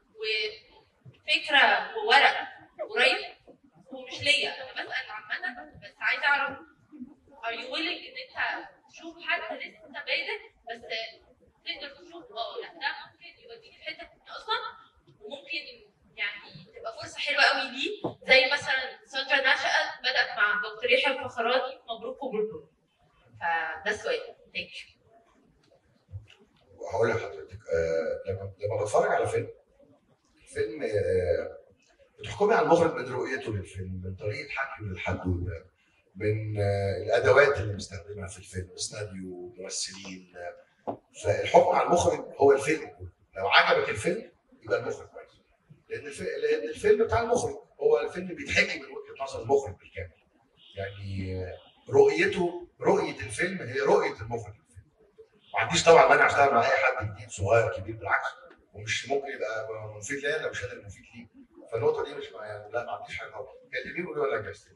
وفكره وورق قريب ومش ليا انا بسال عامه بس عايزه اعرف are you willing ان انت تشوف حد لسه بادئ بس تقدر تشوف اه لا ده ممكن يوديني في حته تانية اصلا وممكن يعني تبقى فرصه حلوه قوي ليه زي مثلا ساندرا نشأت بدات مع دكتور يحيى الفخراني مبروك وبلبل فده السؤال ثانك يو وهقول لحضرتك آه لما لما بتفرج على فيلم فيلم آه بتحكمي على المخرج من رؤيته للفيلم من طريقه حكيه للحدوته من آه الادوات اللي مستخدمها في الفيلم استوديو ممثلين آه فالحكم على المخرج هو الفيلم كله لو عجبك الفيلم يبقى المخرج كويس لان الف... لان الفيلم بتاع المخرج هو الفيلم بيتحكي من وجهه نظر المخرج بالكامل يعني آه، رؤيته رؤيه الفيلم هي رؤيه المخرج ما عنديش طبعا مانع اشتغل مع اي حد جديد صغير كبير بالعكس ومش ممكن يبقى مفيد ليا انا مش قادر مفيد ليه فالنقطه دي مش مع يعني لا ما عنديش حاجه خالص كلميه وقولي ولا جاست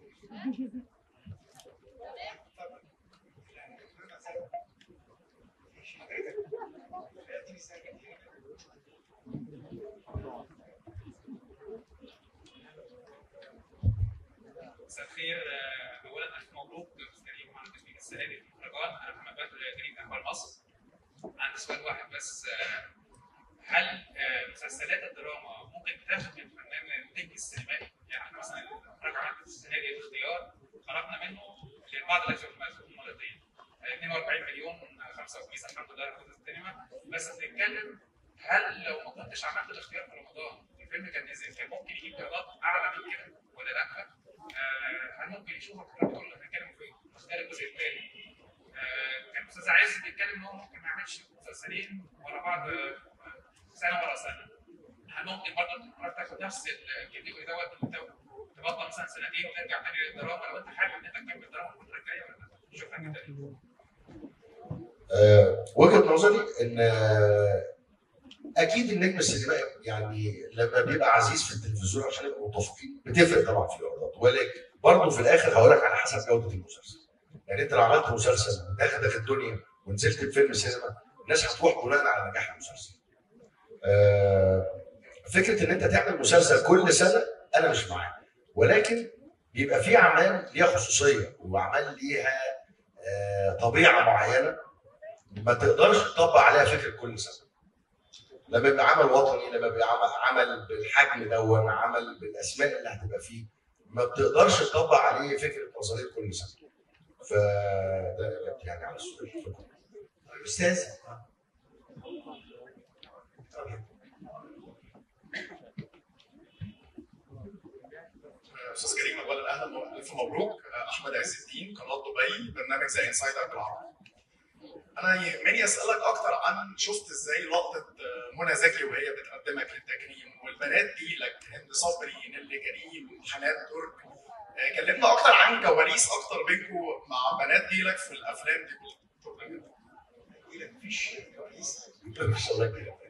مساء الخير آه، اولا الف مبروك استاذ كريم على تسجيل السنه دي في المهرجان انا محمد بدر جريده اخبار مصر عندي سؤال واحد بس آه، هل آه، مسلسلات الدراما ممكن تاخد من فنان النجم السينمائي؟ يعني احنا مثلا المهرجان عندنا السنه دي الاختيار خرجنا منه لبعض الاجزاء المأزوم مرتين 42 مليون خمسه وخميس الحمد لله ركوز السينما بس بنتكلم هل لو ما كنتش عملت الاختيار في رمضان الفيلم كان نزل كان ممكن يجيب ايرادات اعلى من كده ولا لا؟ آه، هل ممكن يشوفوا الكلام كله بنتكلم في اختيار الجزء الثاني؟ آه، كان الاستاذ عايز بيتكلم ان هو ممكن ما يعملش مسلسلين ورا بعض آه، سنه ورا سنه. هل ممكن برضه تقرر تاخد نفس الكاتيجوري دوت وت- تبطل مثلا سنتين وترجع تاني للدراما لو انت حابب ان انت تكمل دراما الفتره الجايه ولا لا؟ شكرا جدا. آه، وجهه نظري ان آه، اكيد النجم السينمائي يعني لما بيبقى عزيز في التلفزيون عشان نبقى متفقين بتفرق طبعا في الايرادات ولكن برضه في الاخر هقول لك على حسب جوده المسلسل يعني انت لو عملت مسلسل داخل في الدنيا ونزلت بفيلم سينما الناس هتروح بناء على نجاح المسلسل آه، فكره ان انت تعمل مسلسل كل سنه انا مش معاك ولكن بيبقى في اعمال ليها خصوصيه واعمال ليها آه، طبيعه معينه ما تقدرش تطبق عليها فكره كل سنه لما يبقى عمل وطني لما يبقى عمل, عمل بالحجم دون عمل بالاسماء اللي هتبقى فيه ما بتقدرش تطبق عليه فكره نظريه كل سنه فده يعني على السؤال الاستاذ استاذ كريم اولا اهلا الف مبروك احمد عز الدين قناه دبي برنامج زي انسايدر بالعربي انا يهمني اسالك اكتر عن شفت ازاي لقطه منى زكي وهي بتقدمك للتكريم والبنات دي لك هند صبري نيلي كريم حنان ترك آه، كلمنا اكتر عن كواليس اكتر بينكم مع بنات جيلك في الافلام دي شكرا جدا مفيش كواليس مش الله يكرمك.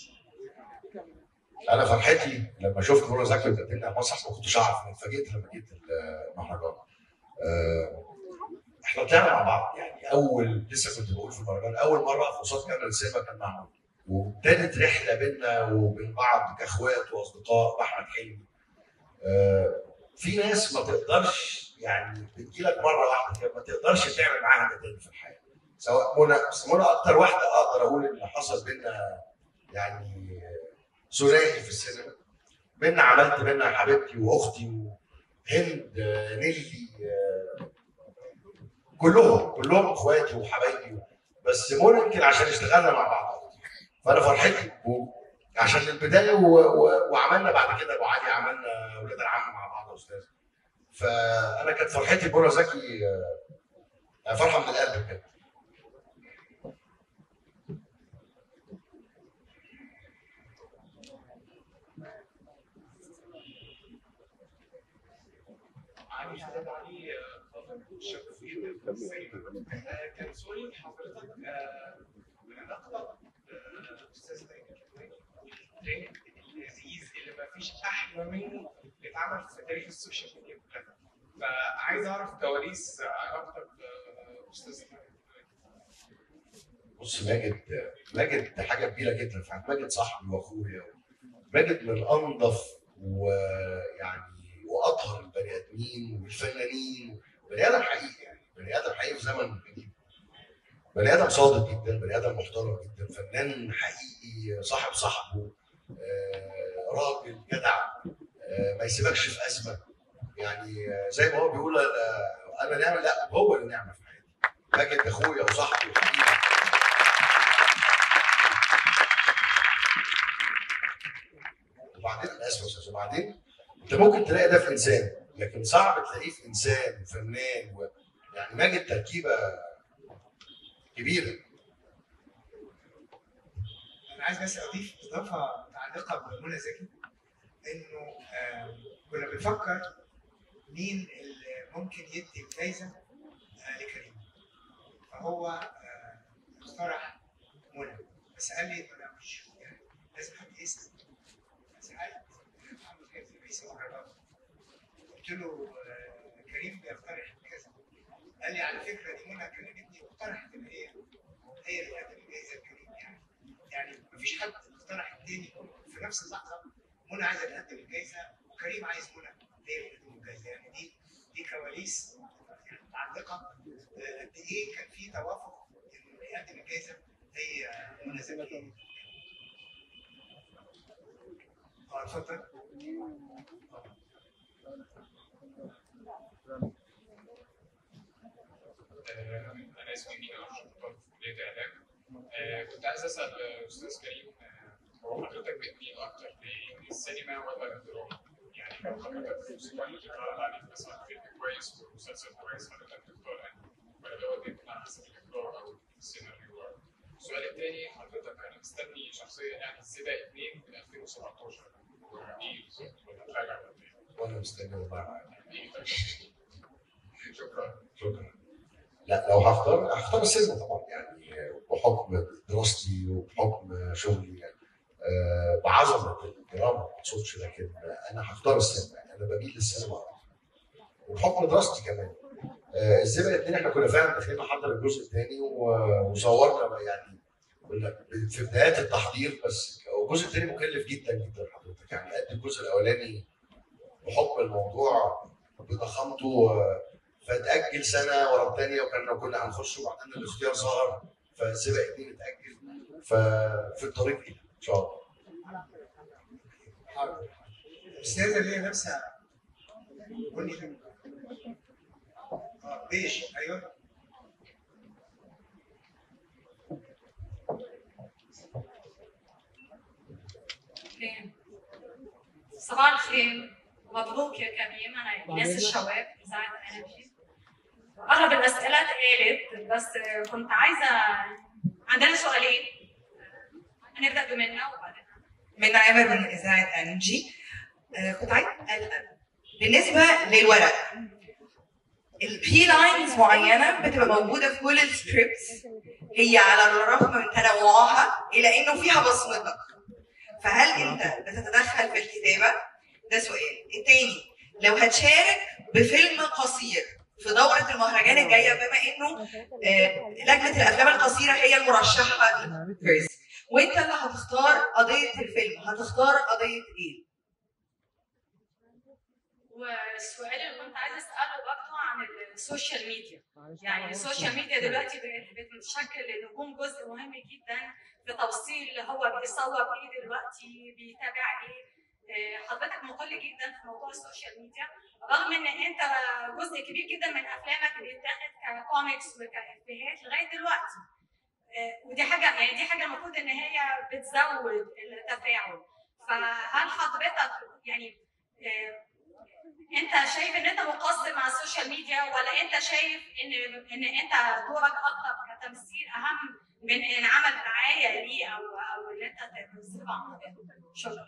انا فرحتي لما شفت منى زكي بتقدم على المسرح ما كنتش اعرف انا اتفاجئت لما جيت المهرجان آه، احنا طلعنا مع بعض يعني اول لسه كنت بقول في المهرجان اول مره في قصاد كاميرا السينما كان معمول وابتدت رحله بينا وبين بعض كاخوات واصدقاء باحمد حلمي آه، في ناس ما تقدرش يعني بتجيلك مره واحده كده ما تقدرش تعمل معاها ده تاني في الحياه سواء منى بس منى اكتر واحده اقدر اقول ان حصل بينا يعني ثنائي في السينما بينا عملت بينا حبيبتي واختي وهند آه، نيلي آه، كلهم كلهم اخواتي وحبايبي بس منى يمكن عشان اشتغلنا مع بعض فانا فرحتي و- عشان البدايه و... و... وعملنا بعد كده ابو علي عملنا ولاد العم مع بعض يا استاذ فانا كانت فرحتي بمنى زكي آه، فرحه من القلب بجد علي خالد علي آه، شغوف جدا في السينما آه، كان سؤالي لحضرتك آه، من علاقتك آه، استاذ نايم الكدواني والترند اللذيذ اللي ما فيش احلى منه اتعمل في تاريخ السوشيال ميديا كلها فعايز اعرف كواليس علاقتك باستاذ نايم بص ماجد ماجد حاجه كبيره جدا في حياتي ماجد صاحبي واخويا ماجد من انظف ويعني واطهر البني ادمين والفنانين بني ادم حقيقي يعني بني ادم حقيقي في زمن جديد بني ادم صادق جدا بني ادم محترم جدا فنان حقيقي صاحب صاحبه آه، راجل جدع آه، ما يسيبكش في ازمه يعني آه، زي ما هو بيقول آه، انا نعمه لا هو اللي نعمه في حياتي ماجد اخويا وصاحبي وحبيبي وبعدين انا اسف يا استاذ وبعدين انت ممكن تلاقي ده في انسان لكن صعب تلاقيه في انسان وفنان و... يعني ماجد تركيبه كبيره انا عايز بس اضيف اضافه متعلقه بمنى زكي انه آه، كنا بنفكر مين اللي ممكن يدي الجايزه آه، لكريم فهو آه، اقترح منى بس قال لي انا مش يعني لازم حد يسال سالت محمد حفظي رئيس المهرجان قلت له آه، كريم بيقترح كذا قال لي على فكره دي منى كلمتني واقترحت ان هي هي اللي تقدم الجائزه لكريم يعني يعني مفيش حد اقترح التاني في نفس اللحظه منى عايزه تقدم الجائزه وكريم عايز منى هي اللي تقدم الجائزه يعني دي دي كواليس يعني متعلقه آه، قد ايه كان في توافق ان اللي يقدم الجائزه هي منى زكي اه اتفضل آه، انا اسمي مينا اشرف طالب في كليه اعلام آه، كنت عايز اسال آه، استاذ كريم آه، هو حضرتك بتميل اكتر للسينما ولا للدراما؟ يعني لو حضرتك فلوس كويس بتتعرض عليك مثلا فيلم كويس ومسلسل كويس حضرتك تختار انهي؟ ولا ده وجهة على حسب الاخراج او السيناريو؟ السؤال الثاني حضرتك انا مستني شخصيا يعني السباق اثنين من 2017 ايه بالظبط ولا تراجع ولا ايه؟ وانا مستني والله ايه طيب شكرا شكرا لا لو هختار هختار السينما طبعا يعني بحكم دراستي وبحكم شغلي يعني آه، بعظمه الدراما ما اقصدش لكن انا هختار السينما يعني انا بميل للسينما أكتر. وبحكم دراستي كمان آه، الزبق الاثنين احنا كنا فعلا داخلين نحضر الجزء الثاني وصورنا بقى يعني كنا في بدايات التحضير بس الجزء الثاني مكلف جدا جدا حضرتك يعني قد الجزء الاولاني بحكم الموضوع بضخامته آه، فتأجل سنة ورا الثانية وكنا كنا هنخش وبعدين الاختيار ظهر فالسبق اتنين اتأجل ففي الطريق إلى إن شاء الله حاضر الاستاذه اللي هي لابسه بني ده اه بيج ايوه خير. صباح الخير مبروك يا كريم انا ايناس الشواب اذاعه انرجي اغلب الاسئله اتقالت بس كنت عايزه عندنا سؤالين هنبدا بمنى وبعدين من عامر من اذاعه انجي آه، كنت عايز أسأل، بالنسبه للورق ال- في لاينز معينه بتبقى موجوده في كل السكريبتس هي على الرغم من تنوعها الا انه فيها بصمتك فهل انت بتتدخل في الكتابه؟ ده سؤال. التاني لو هتشارك بفيلم قصير في دورة المهرجان الجاية بما انه آه، لجنة الافلام القصيرة هي المرشحة للفيرست وانت اللي هتختار قضية الفيلم هتختار قضية ايه؟ والسؤال اللي كنت عايزه اساله برضه عن السوشيال ميديا يعني السوشيال ميديا دلوقتي بقت بتشكل نجوم جزء مهم جدا في توصيل هو بيصور ايه دلوقتي بيتابع ايه آه، حضرتك مقل جدا في موضوع السوشيال ميديا رغم ان انت جزء كبير جدا من افلامك بيتاخد ككوميكس وكافيهات لغايه دلوقتي آه، ودي حاجه يعني دي حاجه المفروض ان هي بتزود التفاعل فهل حضرتك يعني آه، انت شايف ان انت مقصر مع السوشيال ميديا ولا انت شايف ان ان انت دورك اكتر كتمثيل اهم من ان عمل دعايه ليه او او ان انت تمثله عن طريقه شكرا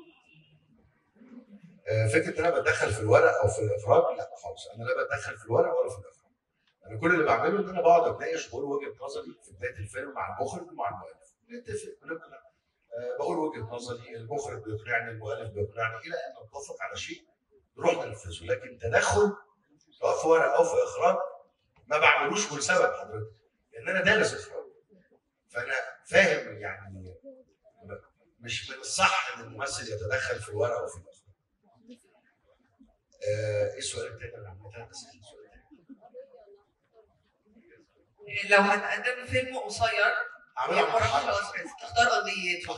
آه، فكره ان انا بتدخل في الورق او في الاخراج لا خالص انا لا بتدخل في الورق ولا في الاخراج انا كل اللي بعمله ان انا بقعد اتناقش بقول وجهه نظري في بدايه الفيلم مع المخرج ومع المؤلف نتفق بنقنع آه، بقول وجهه نظري المخرج بيقنعني المؤلف بيقنعني الى ان نتفق على شيء نروح ننفذه لكن تدخل سواء في ورق او في اخراج ما بعملوش لسبب حضرتك ان انا دارس اخراج فانا فاهم يعني مش من الصح ان الممثل يتدخل في الورق او في الاخراج آه، ايه السؤال التاني اللي عملتها بس السؤال التاني لو هتقدم فيلم قصير عاملها يا فرح متحرش. الأسرة، تختار قضيته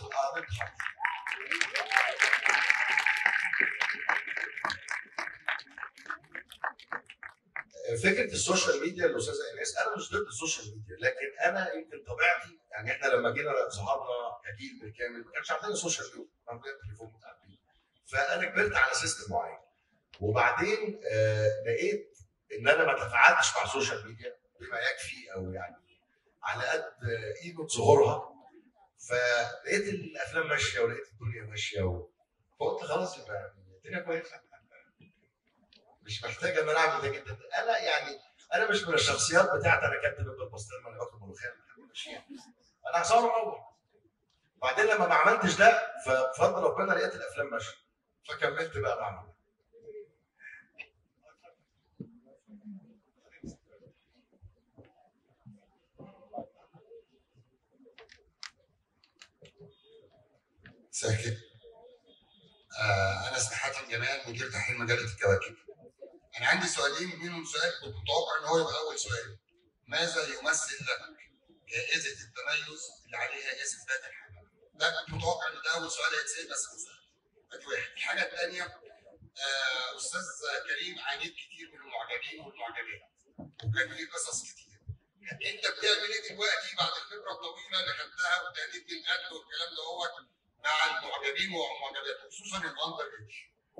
فكره السوشيال ميديا الاستاذه ايناس انا مش ضد السوشيال ميديا لكن انا يمكن طبيعتي يعني احنا لما جينا ظهرنا كجيل بالكامل ما كانش عندنا سوشيال ميديا ما عندنا تليفون متعدين فانا كبرت على سيستم معين وبعدين آه لقيت ان انا ما تفاعلتش مع السوشيال ميديا بما يكفي او يعني على قد آه، قيمه ظهورها فلقيت الافلام ماشيه ولقيت الدنيا ماشيه و... فقلت خلاص يبقى الدنيا كويسه مش محتاج ان انا اعمل ده جدا انا يعني انا مش من الشخصيات بتاعت انا كاتب بالبسطرمه انا باكل ملوخيه انا هصور واروح وبعدين لما ما عملتش ده فبفضل ربنا لقيت الافلام ماشيه فكملت بقى بعمل ساكت آه انا اسمي حاتم جمال مدير تحرير مجله الكواكب انا عندي سؤالين منهم سؤال كنت متوقع ان هو يبقى اول سؤال ماذا يمثل لك جائزه التميز اللي عليها اسم فاتن حمامه ده كنت متوقع ان ده اول سؤال هيتسال بس مش سؤال. ادي واحد الحاجه الثانيه آه استاذ كريم عانيت كتير من المعجبين والمعجبات وكان ليه قصص كتير انت بتعمل ايه دلوقتي بعد الخبره الطويله اللي خدتها والتهديد بالقتل والكلام ده هو مع المعجبين والمعجبات خصوصا الاندر ايدج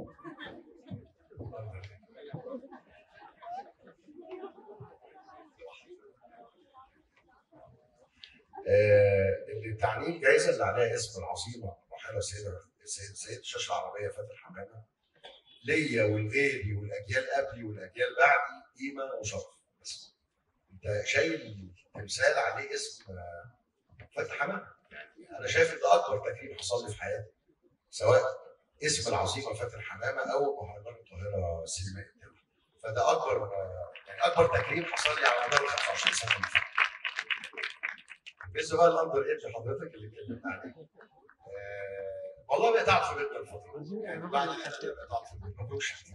آه، اللي تعنيه الجائزه اللي عليها اسم العظيمه الراحله السيده السيد سيد الشاشه العربيه فاتن حمامه ليا ولغيري والاجيال قبلي والاجيال بعدي قيمه وشرف بس انت شايل تمثال عليه اسم آه، فاتن حمامه يعني انا شايف ان ده اكبر تكريم حصل لي في حياتي سواء اسم العظيمه فاتن حمامه او مهرجان القاهره السينمائي الدولي فده اكبر آه، يعني اكبر تكريم حصل لي على مدار ال 25 سنه اللي فاتت بالنسبه بقى الاندر ايدج حضرتك اللي اتكلمت عليه آه، والله بقيت اقعد في بيتنا الفتره دي يعني بعد الحلقه بقيت اقعد في البيت ما بروحش كتير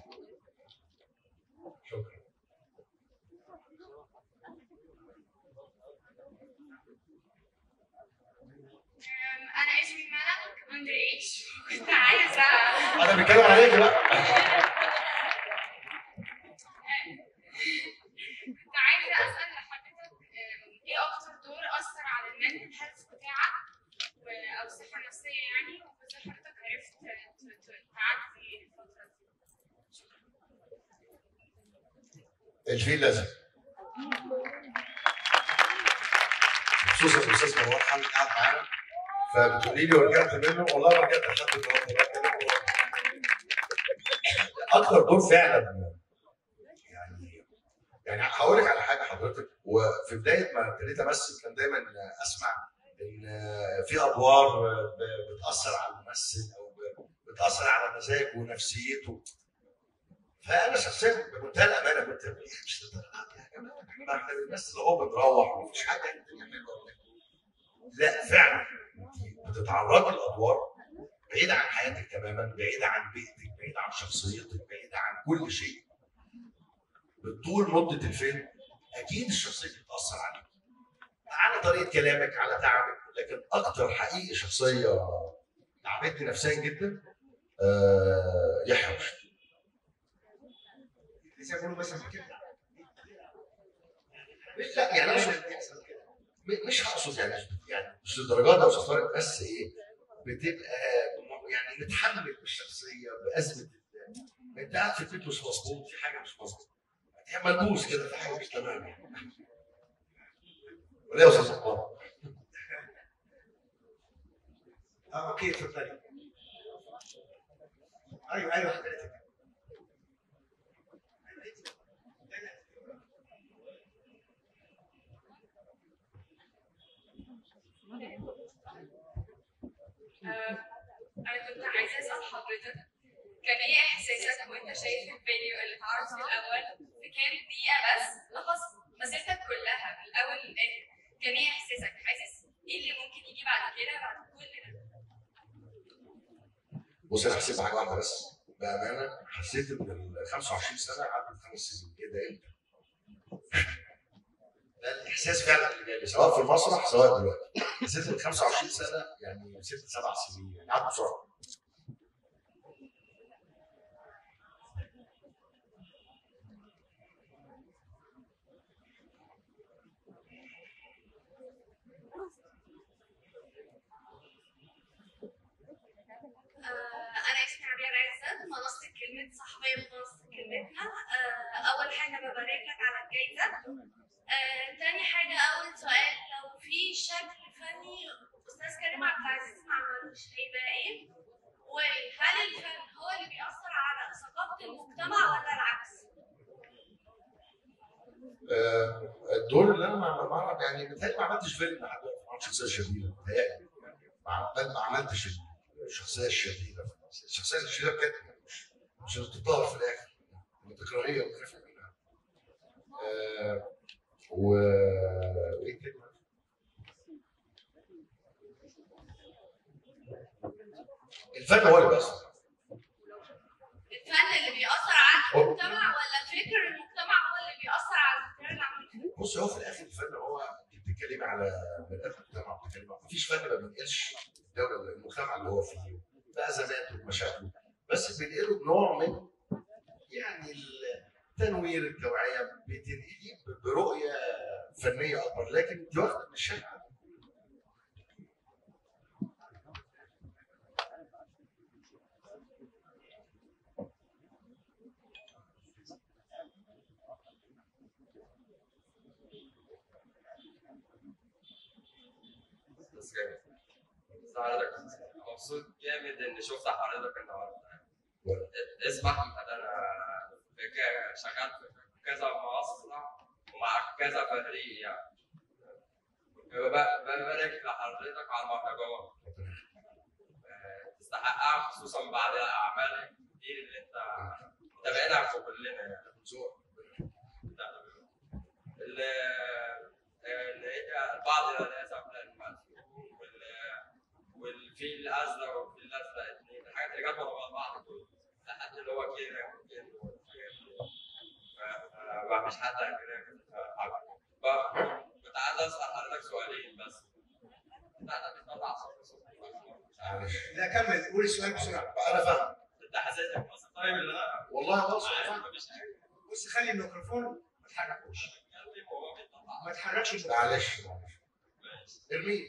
شكرا انا اسمي ملك اندر ايج كنت عايزه انا بتكلم عليك بقى كنت عايزه اسال حضرتك آم، ايه اكتر دور اثر على المنتل هيلث بتاعك و- او الصحه النفسيه يعني وازاي حضرتك عرفت ت- ت- تعدي الفتره دي الفيل الازرق خصوصا الاستاذ مروان حامد قاعد معانا فبتقولي لي ورجعت منه والله ما رجعت لحد النهارده اكتر دور فعلا يعني يعني هقول لك على حاجه حضرتك وفي بدايه ما ابتديت امثل كان دايما اسمع ان في ادوار بتاثر على الممثل او بتاثر على مزاجه ونفسيته فانا شخصيا بمنتهى الامانه كنت بقول إيه مش للدرجة دي يا جماعه احنا احنا بنمثل اهو بنروح ومفيش حاجه يعني الدنيا حلوه ولا إيه. لا فعلا انت بتتعرضي لادوار بعيده عن حياتك تماما بعيده عن بيئتك بعيده عن شخصيتك بعيده عن كل شيء طول مده الفيلم اكيد الشخصيه دي بتاثر عليك على طريقه كلامك على تعبك لكن اكتر حقيقي شخصيه تعبتني نفسيا جدا آه يحيى رشدي لسه بقوله بس عشان كده لا يعني انا مش م- مش هقصد يعني يعني مش للدرجه دي يا استاذ طارق بس ايه بتبقى م- يعني متحمل بالشخصيه بازمه ال- انت قاعد في البيت مش مظبوط في حاجه مش مظبوط يعني ملبوس كده في حاجه مش تمام يعني ولا يا استاذ عمار؟ اه اوكي اتفضلي ايوه ايوه حضرتك آه، انا كنت عايزه اسال حضرتك كان ايه احساسك وانت شايف الفيديو اللي اتعرض في الاول في كام دقيقه بس لخص مسيرتك كلها من الاول للاخر كان ايه احساسك حاسس ايه اللي ممكن يجي بعد كده بعد كل ده بص انا هحسب حاجه واحده بس بامانه حسيت ان ال 25 سنه عدت خمس سنين ايه ده امتى؟ ده الاحساس فعلا اللي جالي سواء في المسرح سواء دلوقتي حسيت ان 25 سنه يعني ست سبع سنين يعني عدوا بسرعه آه، أنا اسمي عبير عزت منصة كلمة صحفية منصة كلمتنا آه، أول حاجة ببارك لك على الجايزة آه، تاني حاجة أول سؤال لو في شكل فني أستاذ كريم عبد العزيز ما عملوش هيبقى إيه؟ وهل الفن هو اللي بيأثر على ثقافة المجتمع ولا العكس؟ آه، الدور اللي انا ما ما- يعني متهيألي ما عملتش فيلم لحد دلوقتي ما عملتش شخصيه شريره متهيألي ما عم- ما عملتش الشخصيه الشريره الشخصيه الشريره بجد مش مش اللي بتطهر في الاخر اللي تكراريه وخايفه منها آه، و وايه تاني؟ الفن هو اللي بيأثر الفن اللي بيأثر على المجتمع ولا فكر المجتمع هو اللي بيأثر على الفكر اللي عمله؟ بص هو في الاخر الفن هو انت بتتكلمي على مرآة المجتمع بتتكلمي مفيش فن ما بينقلش الدوله المجتمع اللي هو فيه بأزماته ومشاكله بس بينقله بنوع من يعني التنوير التوعيه بتنقليه برؤيه فنيه اكبر لكن انت واخده من الشارع بس جامد بس حضرتك مبسوط جامد ان شفت حضرتك النهارده اسم احمد انا في ك- شغال في كذا مصنع ومع كذا فريق يعني بب- ببارك لحضرتك على المهرجان آه، تستحقها خصوصا بعد الاعمال الكتير اللي انت متابعينها في كلنا يعني ال- اللي هي البعض للاسف للمسؤول والفيل الازرق والفيل الازرق اثنين الحاجات اللي جت ورا بعض دول لحد اللي هو كده وكده والحاجات دي. ف- ف- مش حد كده ف- كنت عايز اسال حضرتك سؤالين بس لا بتطلع صوت صوت معلش لا كمل قول السؤال بسرعه انا فاهم انت حسيتك بس طيب اللي انا والله بص مفيش حاجه بص خلي الميكروفون ما تحركوش ما تحركش الميكروفون. معلش معلش ارميه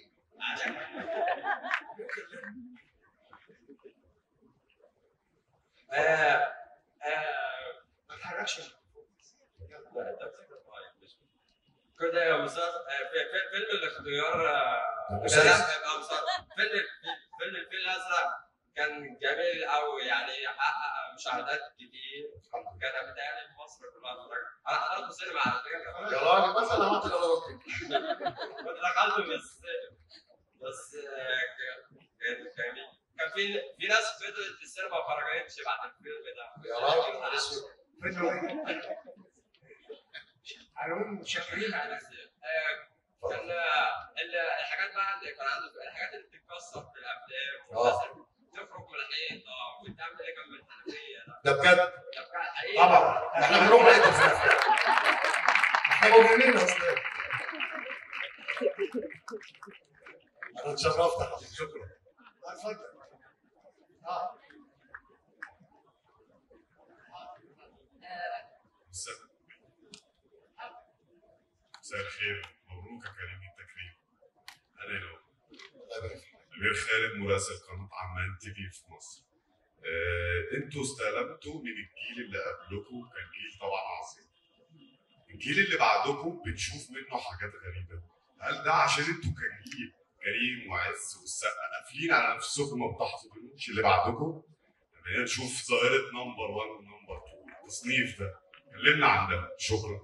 آه آه ما تحركش لا، أنت بتكتب طيب. كده يا استاذ آه، في في- فيلم الاختيار آه، بس لا لا لسه. يا أستاذ، فيلم فيلم الفيل الازرق كان جميل قوي يعني حقق مشاهدات كتير كان بيتهيألي في مصر كلها اتفرجت انا حضرت السينما على فكره يا راجل مثلا عملت غلطتك كنت دخلت في السينما بس آه، ك- كان جميل كان في في ناس فضلت في السينما ما خرجتش بعد الفيلم ده يا راجل يا اسود على العموم متشكرين على آه، كان آه، ال- الحاجات بقى اللي كان عنده الحاجات اللي بتتكسر في الافلام آه. والناس اللي تخرج من الحيط اه وتعمل ايه جنب الحنفيه ده ده بجد ده بجد حقيقي طبعا احنا بنروح نقتل في الافلام احنا مجرمين يا استاذ انا اتشرفت يا حبيبي شكرا اتفضل اه مساء مساء الخير مبروك يا كريم التكريم انا نور امير خالد مراسل قناه عمان تي في في مصر آه، انتوا استلمتوا من الجيل اللي قبلكم كان جيل طبعا عظيم الجيل اللي بعدكم بتشوف منه حاجات غريبه هل ده عشان انتوا كجيل كريم وعز والسقا قافلين على نفسكم ما بتحتضنوش اللي بعدكم خلينا نشوف ظاهره نمبر 1 ونمبر 2 التصنيف ده كلمنا عن ده شكرا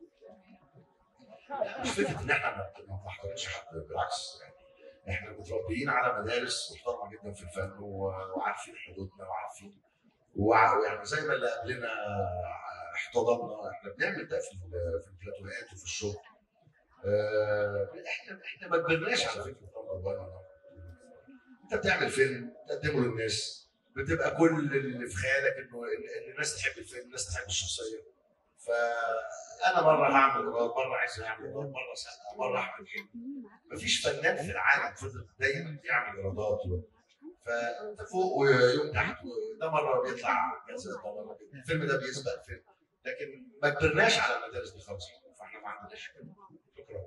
مش فكره ان احنا ما ما بنحترمش حد بالعكس يعني احنا متربيين على مدارس محترمه جدا في الفن و- وعارفين حدودنا وعارفين وع- ويعني زي ما اللي قبلنا احتضننا احنا بنعمل ده في ال- في البلاتوهات وفي الشغل آه، احنا احنا ما كبرناش على فكره نمبر 1 ولا نمبر 2. انت بتعمل فيلم تقدمه للناس بتبقى كل اللي في خيالك انه ان إن الناس تحب الفيلم الناس تحب الشخصيه فانا مره هعمل ايراد مره عايز اعمل ايراد مره سقا مره احمد حلمي مفيش فنان في العالم فضل دايما يعمل ايرادات فانت فوق ويوم تحت ده مره بيطلع كذا ده مره بيطلع. الفيلم ده بيسبق الفيلم لكن ما كبرناش على المدارس دي خالص فاحنا ما عندناش كده شكرا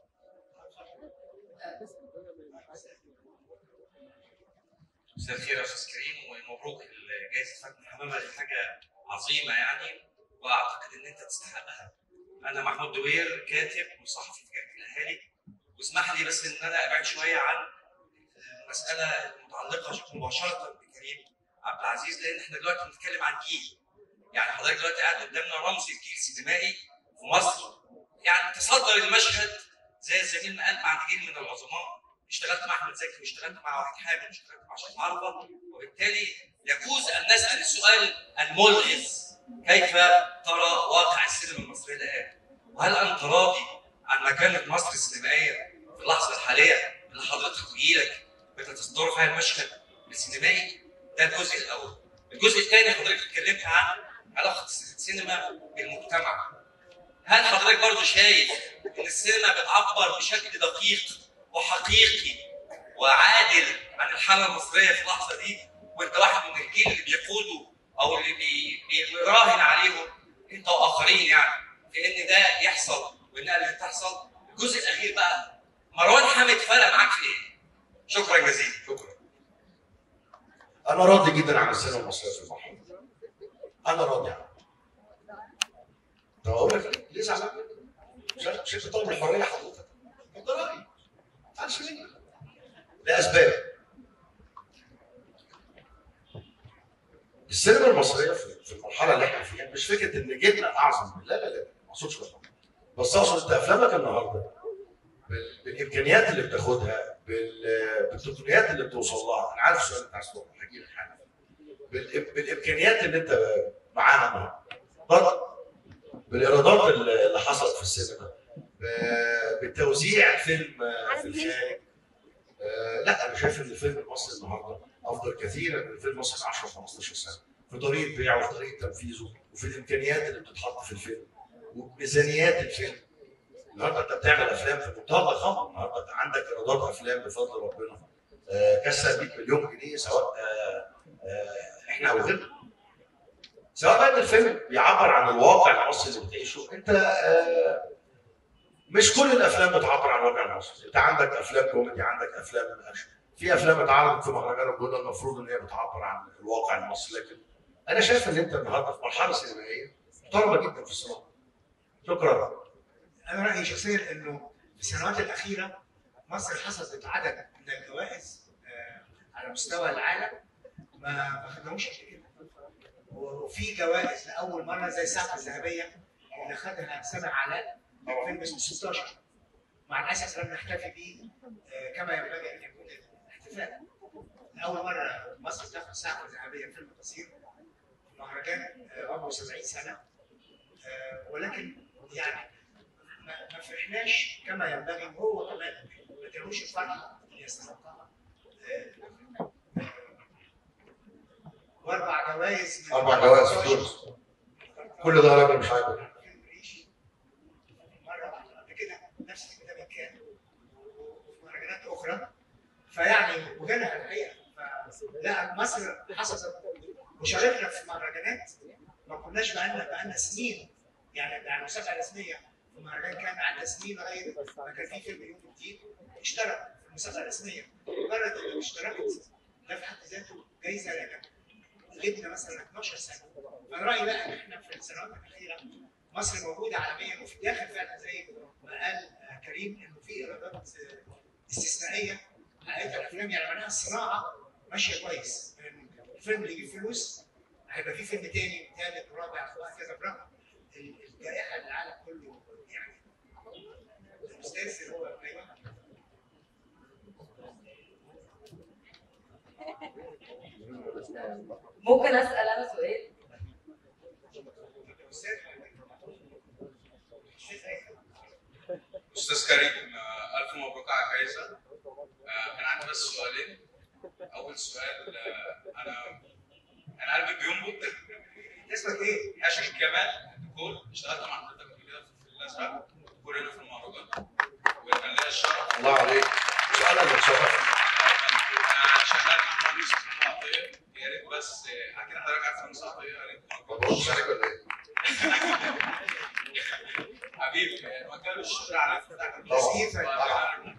مساء الخير يا استاذ كريم ومبروك جائزه فن الحمامه دي حاجه عظيمه يعني واعتقد ان انت تستحقها. انا محمود دوير كاتب وصحفي في جريده الاهالي واسمح لي بس ان انا ابعد شويه عن المساله المتعلقه مباشره بكريم عبد العزيز لان احنا دلوقتي بنتكلم عن جيل يعني حضرتك دلوقتي قاعد قدامنا رمز الجيل السينمائي في مصر يعني تصدر المشهد زي الزميل ما قال بعد جيل من العظماء اشتغلت مع احمد زكي واشتغلت مع واحد حامد واشتغلت مع شيخ عرفه وبالتالي يجوز ان نسال السؤال الملغز كيف ترى واقع السينما المصريه الان؟ وهل انت راضي عن مكانه مصر السينمائيه في اللحظه الحاليه اللي حضرتك وجيلك بتتصدر فيها المشهد السينمائي؟ ده الجزء الاول. الجزء الثاني حضرتك اتكلمت عن علاقه السينما بالمجتمع. هل حضرتك برضه شايف ان السينما بتعبر بشكل دقيق وحقيقي وعادل عن الحاله المصريه في اللحظه دي وانت واحد من الجيل اللي بيقودوا او اللي بي- بيراهن عليهم انت واخرين يعني في ان ده يحصل والنقله اللي تحصل الجزء الاخير بقى مروان حامد فرق معاك في ايه؟ شكرا جزيلا شكرا انا راضي جدا عن السينما المصريه في المرحله دي. انا راضي عنها طب اقول لك ليه؟ ليه زعلان مني؟ مش مش انت طالب الحريه حضرتك ده رايي معلش مني لاسباب السينما المصريه في في المرحله اللي احنا فيها مش فكره ان جيلنا اعظم لا لا لا ما اقصدش كده بس اقصد انت افلامك النهارده بال- بالامكانيات اللي بتاخدها بال- بالتقنيات اللي بتوصل لها انا عارف السؤال اللي انت عايز تقوله هجي لك حالا بال- بالامكانيات اللي انت معاها النهارده برضه بالايرادات اللي اللي حصلت في السينما ب- بتوزيع الفيلم في الخارج آه، لا انا شايف ان الفيلم المصري النهارده افضل كثيرا من الفيلم المصري 10 15 سنه في طريقه بيعه وفي طريقه تنفيذه وفي الامكانيات اللي بتتحط في الفيلم وميزانيات الفيلم النهارده انت بتعمل افلام في منتهى الضخامه النهارده انت عندك ايرادات افلام بفضل ربنا آه، كسر 100 مليون جنيه سواء آه، آه، احنا او غيرنا سواء بقى ان الفيلم بيعبر عن الواقع المصري اللي بتعيشه انت آه، مش كل الافلام بتعبر عن الواقع المصري انت عندك افلام كوميدي عندك افلام اكشن في افلام اتعرضت في مهرجان الجونه المفروض ان هي بتعبر عن الواقع المصري لكن انا شايف ان انت النهارده في مرحله سينمائيه محترمه جدا في الصناعه شكرا انا رايي شخصيا انه في السنوات الاخيره مصر حصدت عدد من الجوائز آه، على مستوى العالم ما ما خدناهوش قبل كده وفي جوائز لاول مره زي الساعه الذهبيه اللي خدها سامع علاء فيلم اسمه 16 مع الاسف لم نحتفي به آه، كما ينبغي ان يكون الاحتفال لاول مره مصر تاخد الساعه الذهبيه فيلم قصير في مهرجان آه، عمره 70 سنه آه، ولكن يعني ما ما فرحناش كما ينبغي وهو كمان ما ادالوش الفرحه اللي يستحقها آه، واربع جوائز من اربع جوائز في تونس كل ده راجل مش عاجبك مره واحده قبل كده نفس الكتاب كان وفي مهرجانات اخرى فيعني وجالها الحقيقه ف- لا مصر حصلت وشاركنا في مهرجانات ما كناش بقالنا بقالنا سنين يعني يعني مسابقه رسميه في مهرجان كان قعدنا سنين لغايه ما كان في فيلم يوم جديد اشترك في مسابقه رسميه مجرد انك اشتركت ده في حد ذاته جايزه لانك غبنا مثلا 12 سنه فانا رايي بقى ان احنا في السنوات الاخيره مصر موجوده عالميا وفي الداخل فعلا زي ما قال آه، كريم انه في ايرادات آه، استثنائيه حقيقه الافلام يعني معناها الصناعه ماشيه كويس الفيلم اللي يجيب فلوس هيبقى في فيلم تاني وثالث ورابع وهكذا برغم ال- الجائحه اللي العالم كله يعني الاستاذ اللي هو ايوه ممكن اسال انا سؤال استاذ كريم آه، الف مبروك على الجائزه آه، كان عندي بس سؤالين اول سؤال آه، انا انا قلبي بينبض اسمك ايه؟ هاشم كمال ديكور اشتغلت مع حضرتك قبل كده في الازرق ديكور هنا في المهرجان وكان ليا الشرف الله عليك سؤالك متشرف انا شغال مع مهندس محمد عطيه يا ريت بس آه، اكيد حضرتك عارف مهندس عطيه يا ريت ما ببص عليك ولا ايه؟ حبيبي مكان الشغل على فتح طبعاً.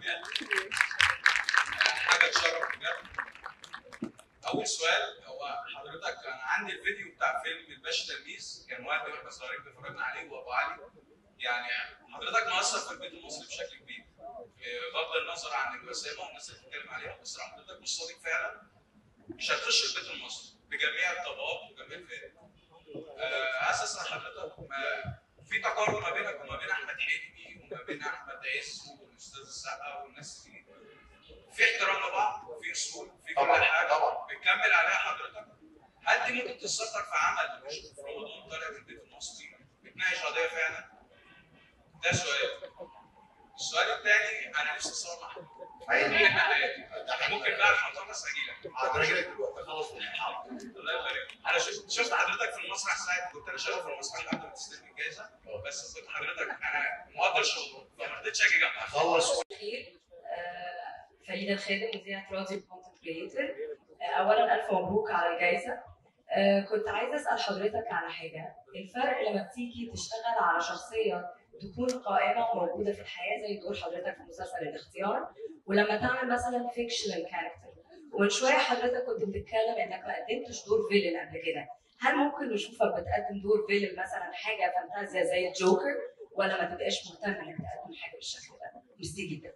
حاجه تشرف بجد اول سؤال هو حضرتك انا عندي الفيديو بتاع فيلم الباشا تلميذ كان والدي واحنا صغيرين اتفرجنا عليه وابو علي يعني حضرتك مؤثر في البيت المصري بشكل كبير بغض النظر عن الوسامه والناس اللي بتتكلم عليها بس حضرتك مش صادق فعلا مش هتخش البيت المصري بجميع الطبقات وجميع الفئات آه، اساسا حضرتك ما في تقارب ما بينك وما بين احمد حلمي وما بين احمد عز والاستاذ السقا والناس دي في احترام لبعض وفي اصول في كل طبعاً، حاجه طبعاً. بتكمل عليها حضرتك هل دي ممكن تتستر في عمل مش في رمضان طالع في البيت المصري بتناقش قضيه فعلا؟ ده سؤال السؤال الثاني انا نفسي اتصور مع حضرتك عيني. ممكن بقى الحضانه بس اجي لك هاجي لك دلوقتي خلاص الله يبارك انا شفت شفت حضرتك في المسرح ساعه كنت انا شغال في المسرح قبل ما تستلم الجائزه بس كنت حضرتك انا مقدر شغلك فما رضيتش اجي جنبك خلص خير آه، فريدة الخادم مذيعة راديو كونتنت كريتور أولا ألف مبروك على الجائزة آه، كنت عايزة أسأل حضرتك على حاجة الفرق لما بتيجي تشتغل على شخصية تكون قائمة وموجودة في الحياة زي دور حضرتك في مسلسل الاختيار ولما تعمل مثلا فيكشنال كاركتر ومن شوية حضرتك كنت بتتكلم إنك ما قدمتش دور فيلن قبل كده هل ممكن نشوفك بتقدم دور فيلن مثلا حاجة فانتازيا زي الجوكر ولا ما تبقاش مهتم إنك تقدم حاجة بالشكل ده؟ ميرسي جدا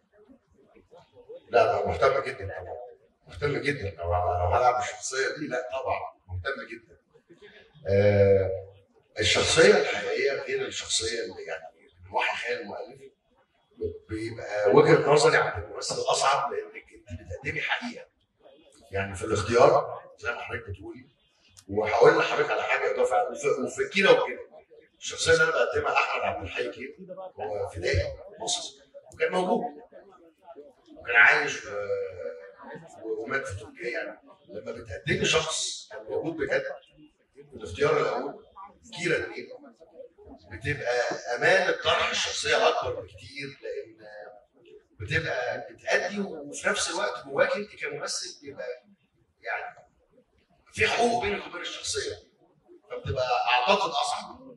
لا لا مهتم جدا طبعا مهتم جدا لو لو هلعب الشخصيه دي لا طبعا مهتم جدا آه الشخصيه الحقيقيه غير الشخصيه اللي يعني من وحي خيال المؤلف بيبقى وجهه نظري عن الممثل اصعب لانك انت بتقدمي حقيقه يعني في الاختيار زي ما حضرتك بتقولي وهقول لحضرتك على حاجه اضافه وفي, وفي كده وكده الشخصيه اللي انا بقدمها احمد عبد الحي كيف هو فدائي مصري وكان موجود وكان عايش و- ومات في تركيا يعني لما بتقدمي شخص كان موجود بجد في الاختيار الاول كيرا اتنين بتبقى امان الطرح الشخصيه اكبر بكتير لان بتبقى بتأدي وفي نفس الوقت جواك انت كممثل بيبقى يعني في حقوق بينك وبين الشخصيه فبتبقى اعتقد اصعب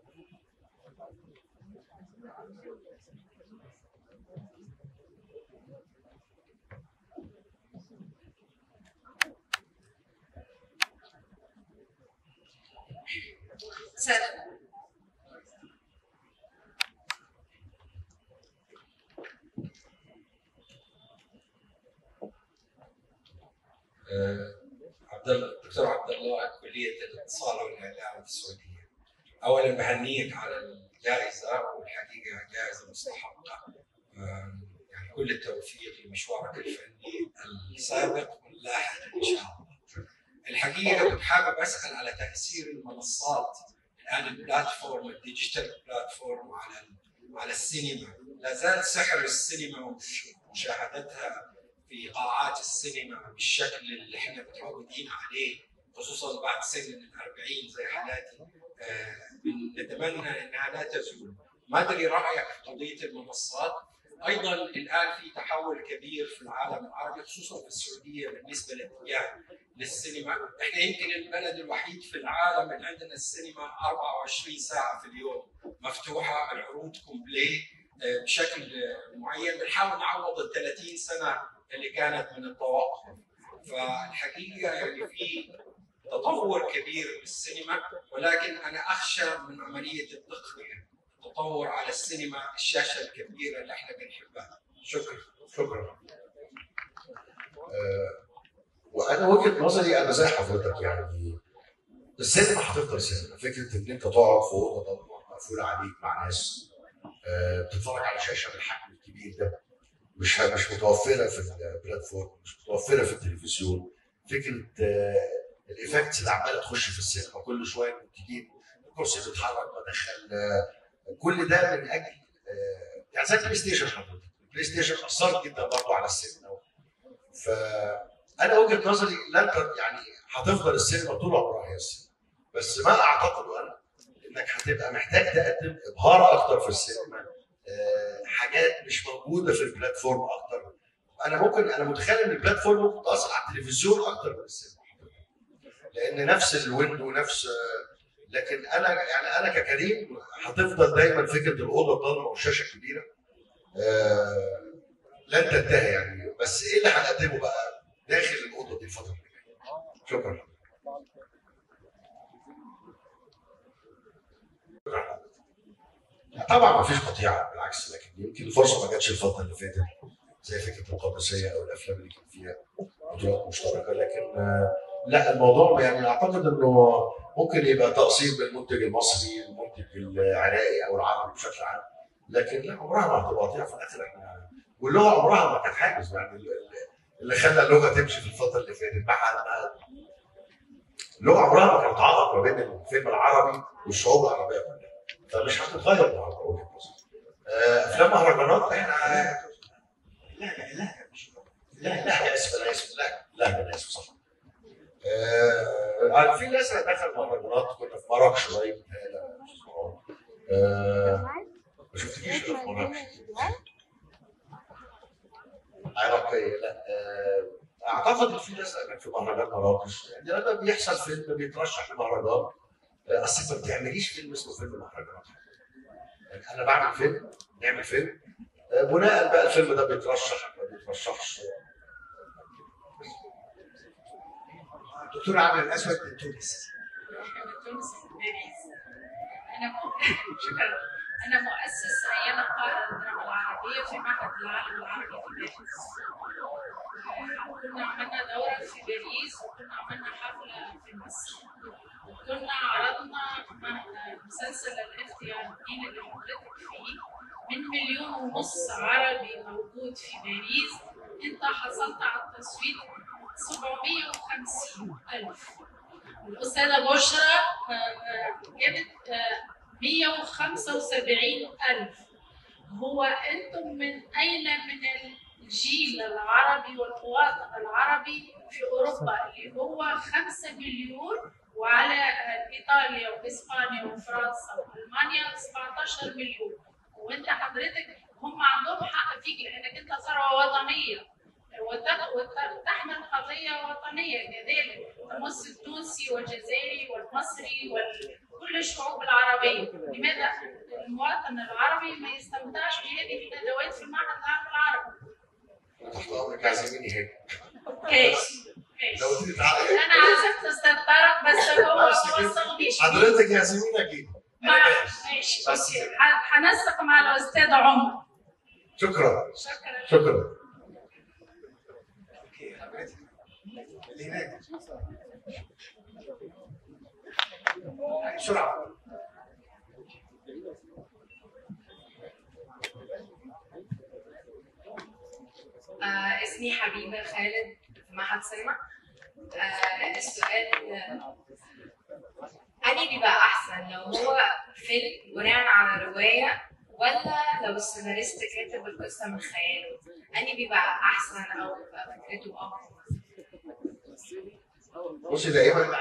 سلام آه، عبد الله الدكتور عبد الله كليه الاتصال والاعلام في السعوديه. اولا بهنيك على الجائزه والحقيقه جائزه مستحقه. آه، يعني كل التوفيق لمشوارك الفني السابق واللاحق ان شاء الله. الحقيقه كنت حابب اسال على تاثير المنصات الان البلاتفورم الديجيتال بلاتفورم على على السينما، لا زال سحر السينما ومشاهدتها في قاعات السينما بالشكل اللي احنا متعودين عليه خصوصا بعد سن الأربعين زي حالاتي آه، نتمنى انها لا تزول ما ادري رايك في قضيه المنصات ايضا الان في تحول كبير في العالم العربي خصوصا في السعوديه بالنسبه للاتجاه للسينما احنا يمكن البلد الوحيد في العالم اللي عندنا السينما 24 ساعه في اليوم مفتوحه العروض كومبلي آه، بشكل آه، معين بنحاول نعوض ال 30 سنه اللي كانت من التوقف فالحقيقه يعني في تطور كبير بالسينما ولكن انا اخشى من عمليه التقنيه التطور على السينما الشاشه الكبيره اللي احنا بنحبها شكرا شكرا آه، وانا وجهه نظري انا زي حضرتك يعني السينما هتفضل سينما فكره ان انت تقعد في اوضه ضلمه مقفوله عليك مع ناس آه، بتتفرج على شاشه بالحجم الكبير ده مش مش متوفره في البلاتفورم مش متوفره في التلفزيون فكره آه، الايفكتس اللي عماله تخش في السينما كل شويه تجيب الكرسي بيتحرك بدخل آه، كل ده من اجل آه، يعني زي البلاي ستيشن حضرتك البلاي ستيشن اثرت جدا برضه على السينما فانا وجهه نظري لن ت- يعني هتفضل السينما طول عمرها هي السينما بس ما اعتقد انا انك هتبقى محتاج تقدم ابهار اكتر في السينما آه، حاجات مش موجوده في البلاتفورم اكتر انا ممكن انا متخيل ان البلاتفورم ممكن تاثر على التلفزيون اكتر من السينما لان نفس الويندو نفس لكن انا يعني انا ككريم هتفضل دايما فكره الاوضه الضلمه والشاشه الكبيره آه لن تنتهي يعني بس ايه اللي هنقدمه بقى داخل الاوضه دي الفتره اللي جايه شكرا طبعا ما فيش قطيعه بالعكس لكن يمكن الفرصه ما جاتش الفتره اللي فاتت زي فكره القادسيه او الافلام اللي كان فيها بطولات مشتركه لكن آه، لا الموضوع يعني اعتقد انه ممكن يبقى تقصير بالمنتج المصري المنتج العراقي او العربي بشكل عام لكن لا عمرها ما هتبقى قطيعه في الاخر احنا واللغه عمرها ما كانت حاجز يعني ال- ال- اللي خلى اللغه تمشي في الفتره اللي فاتت مع إنها- اللغه عمرها ما كانت عائق ما بين الفيلم العربي والشعوب العربيه كلها فمش هتتغير النهارده وجهه نظري آه، افلام مهرجانات احنا لا لا لا لا لا يا اسف انا اسف لا لا انا اسف صح آه في ناس دخل مهرجانات كنا في مراكش قريب لا لا مش في مراكش. آه ما شفتكيش إلا في مراكش عراقية لا آه اعتقد ان في ناس كانت في مهرجان مراكش يعني لما بيحصل فيلم بيترشح لمهرجان آه، اصل ما بتعمليش فيلم اسمه فيلم مهرجانات يعني انا بعمل فيلم نعمل فيلم آه، بناء بقى الفيلم ده بيترشح ما بيترشحش دكتور عامر الاسود من تونس تونس باريس انا م... شكرا انا مؤسس ايام القاهره للدراما العربيه في معهد العالم العربي في باريس آه، كنا عملنا دوره في باريس وكنا عملنا حفله في مصر وكنا عرضنا مع- مسلسل الاختياريين اللي حضرتك فيه من مليون ونص عربي موجود في باريس انت حصلت على التصويت 750 ألف الأستاذة بشرى آه، آه، جابت آه، 175 ألف هو أنتم من أين من الجيل العربي والمواطن العربي في أوروبا اللي هو 5 مليون وعلى آه، إيطاليا وإسبانيا وفرنسا وألمانيا 17 مليون وأنت حضرتك هم عندهم حق فيك لأنك أنت ثروة وطنية وت- وت- وتحمل قضية وطنية كذلك تمس التونسي والجزائري والمصري وكل الشعوب العربية لماذا المواطن العربي ما يستمتعش بهذه الأدوات في المعهد العام العربي تحت امرك اعزميني هيك ماشي ماشي لو تيجي تعالى أنا عزمت أستاذ طارق بس هو ما بس كده. وصلنيش حضرتك اعزميني اكيد مع- ماشي بس أوكي ح- هنسق مع الأستاذ عمر شكرا شكرا شكرا اللي هناك بسرعه آه اسمي حبيبة خالد في معهد سينما آه السؤال آه، أني بيبقى أحسن لو هو فيلم بناء على رواية ولا لو السيناريست كاتب القصة من خياله أني بيبقى أحسن أو بيبقى فكرته أقوى بصي دائما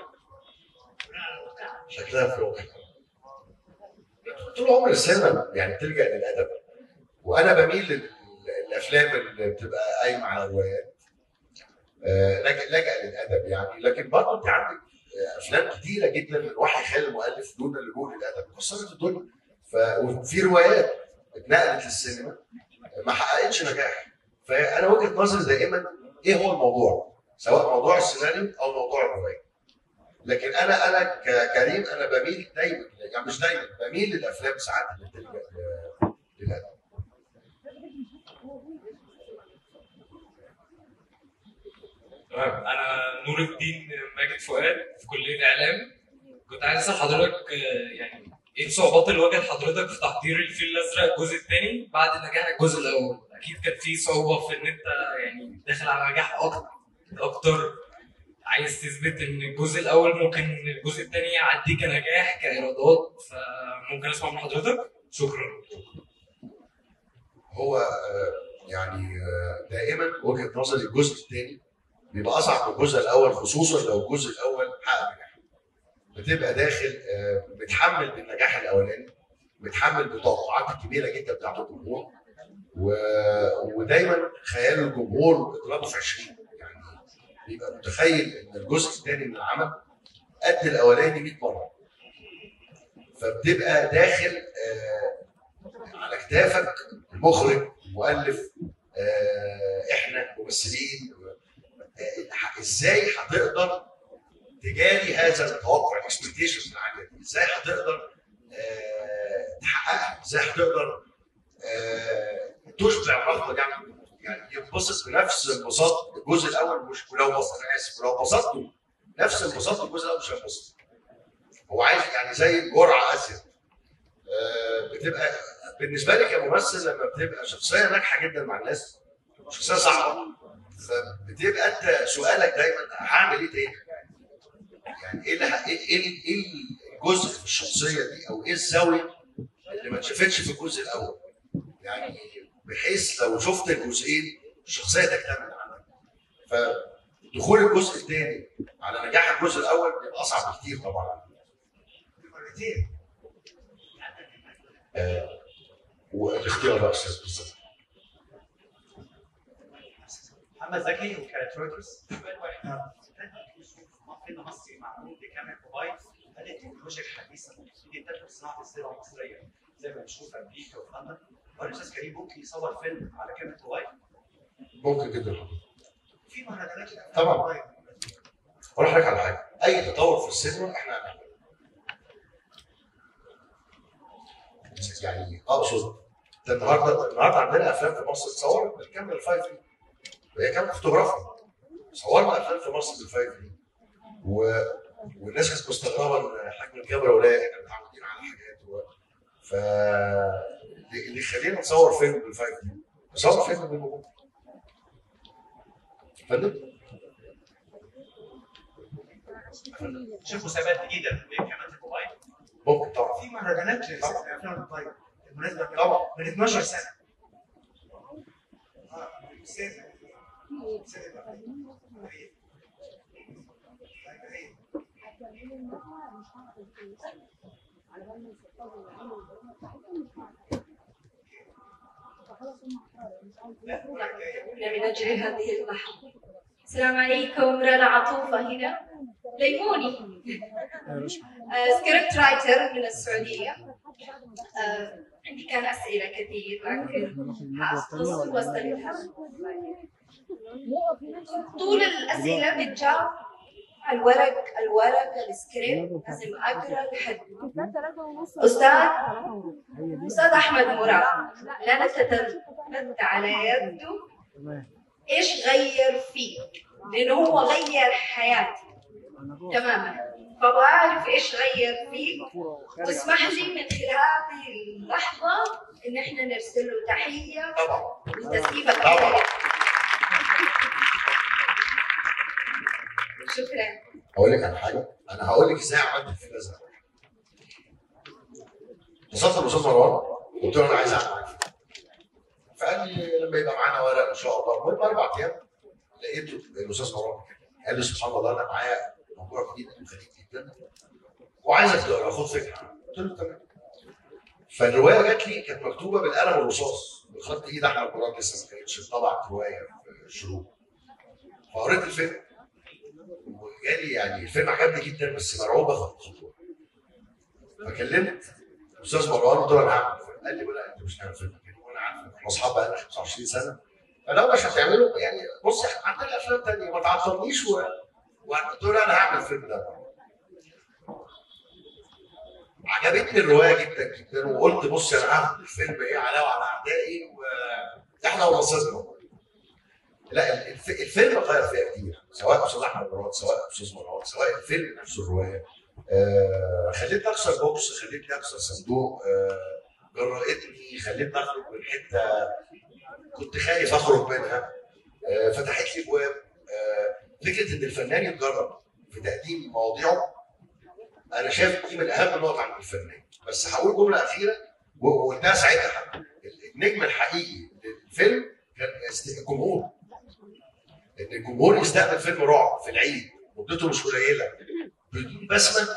شكلها في الواقع طول عمر السينما يعني بتلجا للادب وانا بميل لل- للافلام اللي بتبقى قايمه على روايات آه، لجأ لجأ للادب يعني لكن برضه انت عندك آه، افلام كتيره جدا من وحي خيال المؤلف دون اللجوء للادب كسرت الدنيا ف... وفي روايات اتنقلت للسينما ما حققتش نجاح فانا وجهه نظري دائما ايه هو الموضوع سواء موضوع السيناريو او موضوع الروايه لكن انا انا ككريم انا بميل دايما يعني مش دايما بميل للافلام ساعات اللي بتلجا ل- للادب تمام انا نور الدين ماجد فؤاد في كليه اعلام كنت عايز اسال حضرتك آه، يعني ايه الصعوبات اللي واجهت حضرتك في تحضير الفيل الازرق الجزء الثاني بعد نجاح الجزء الاول اكيد كان في صعوبه في ان انت يعني داخل على نجاح اكتر اكتر عايز تثبت ان الجزء الاول ممكن الجزء الثاني يعديه كنجاح كايرادات فممكن اسمع من حضرتك شكرا هو آه، يعني آه، دائما وجهه نظري الجزء الثاني بيبقى اصعب من الجزء الاول خصوصا لو الجزء الاول حقق نجاح بتبقى داخل آه، متحمل بالنجاح الاولاني متحمل بالتوقعات الكبيره جدا بتاعت الجمهور و... ودايما خيال الجمهور اضربه في 20 يعني بيبقى متخيل ان الجزء الثاني من العمل قد الاولاني 100 مره فبتبقى داخل آه، على كتافك المخرج المؤلف آه، احنا ممثلين آه، ازاي هتقدر تجاري هذا التوقع الاكسبكتيشنز العاليه دي ازاي هتقدر آه، تحققها ازاي هتقدر آه، تشبع رغبه جامعه يعني ينبسط بنفس انبساط الجزء الاول مش ولو بسط انا اسف ولو بسطته نفس انبساط الجزء الاول مش هينبسط هو عايز يعني زي جرعه ازيد آه، بتبقى بالنسبه لي كممثل لما بتبقى شخصيه ناجحه جدا مع الناس شخصيه صعبه فبتبقى انت سؤالك دايما هعمل ايه تاني؟ يعني ايه اللي ه- ايه ايه ايه الجزء في الشخصيه دي او ايه الزاويه اللي ما اتشافتش في الجزء الاول؟ يعني بحيث لو شفت الجزئين الشخصيه تكتمل عندك فدخول الجزء الثاني على نجاح الجزء الاول بيبقى اصعب بكتير طبعا مرتين آه، والاختيار بقى استاذ بالظبط محمد زكي وكالة رويترز سؤال واحد فيلم مصري معمول بكاميرا موبايل هل التكنولوجيا الحديثه تبتدي تدخل صناعه السينما المصريه زي ما بنشوف في امريكا وفي لندن وهل الاستاذ كريم ممكن يصور فيلم على كاميرا موبايل؟ ممكن جدا في مهرجانات الأفلام طبعا أونلاين. اقول لحضرتك على حاجه اي تطور في السينما احنا هنعمله يعني اقصد ده النهارده النهارده عندنا افلام في مصر اتصورت بالكاميرا الفايف دي وهي كاميرا فوتوغرافي صورنا افلام في مصر بالفايف دي و... والناس كانت مستغربه ان حجم الكاميرا قليل احنا متعودين على حاجات و... ف اللي يخلينا نصور فيلم بالفايف دي نصور فيلم بالموبايل فندم شوف مسابقات جديده بكاميرا الموبايل ممكن طبعا في مهرجانات للافلام الاونلاين بالمناسبه طبعا من 12 سنه اه أستاذ- أستاذ إبراهيم. من أجل هذه اللحظة السلام عليكم رنا عطوفة هنا ليموني آه، سكريبت رايتر من السعودية آه، عندي كان أسئلة كثير لكن حأختصر واستغلها طول الأسئلة بتجاوب على الورق الورق السكريبت لازم أقرأ لحد أستاذ أستاذ أحمد مراد لا نتتلت على يده ايش غير فيه؟ لانه هو غير حياتي تماما فابغى اعرف ايش غير فيه واسمح لي من خلال هذه اللحظه ان احنا نرسل له تحيه طبعا وتسقيفه طبعا. كبيره شكرا اقول لك على حاجه انا هقول لك ازاي عملت الفيلم ازرق اتصلت بالاستاذ مروان قلت له انا عايز اعمل معاك فيلم. فقال لي لما يبقى معانا ورق ان شاء الله المهم اربع ايام لقيته الاستاذ مروان قال لي سبحان الله انا معايا موضوع جديد وخليج جدا وعايزك تقرا خد فكره قلت له تمام فالروايه جات لي كانت مكتوبه بالقلم الرصاص بخط ايد احمد مراد لسه ما كانتش طبعت روايه في الشروق فقريت الفيلم وجالي يعني الفيلم عجبني جدا بس مرعوب اخد خطوه فكلمت استاذ مروان قلت له انا هعمل فيلم قال لي لا انت مش هتعمل فيلم كده وانا عارف احنا اصحاب بقالنا 25 سنه فلو مش هتعمله يعني بص احنا عندنا افلام تانيه ما تعطلنيش و... وتقول انا هعمل الفيلم ده عجبتني الروايه جدا جدا وقلت بص انا هاخد الفيلم ايه علاوه على اعدائي واحنا ونصيصنا لا الف... الفيلم غير فيها كتير سواء استاذ احمد مراد سواء استاذ مروان سواء الفيلم نفسه الروايه آه خليتني اكسر بوكس خليتني اكسر صندوق آه جرأتني خليتني اخرج من حته كنت خايف اخرج منها آه فتحت لي ابواب آه فكره ان الفنان يتجرب في تقديم مواضيعه انا شايف دي من اهم النقط عند الفنان بس هقول جمله اخيره وقلتها ساعتها حتى النجم الحقيقي للفيلم كان است- الجمهور ان الجمهور يستقبل فيلم رعب في العيد مدته مش قليله بدون بسمه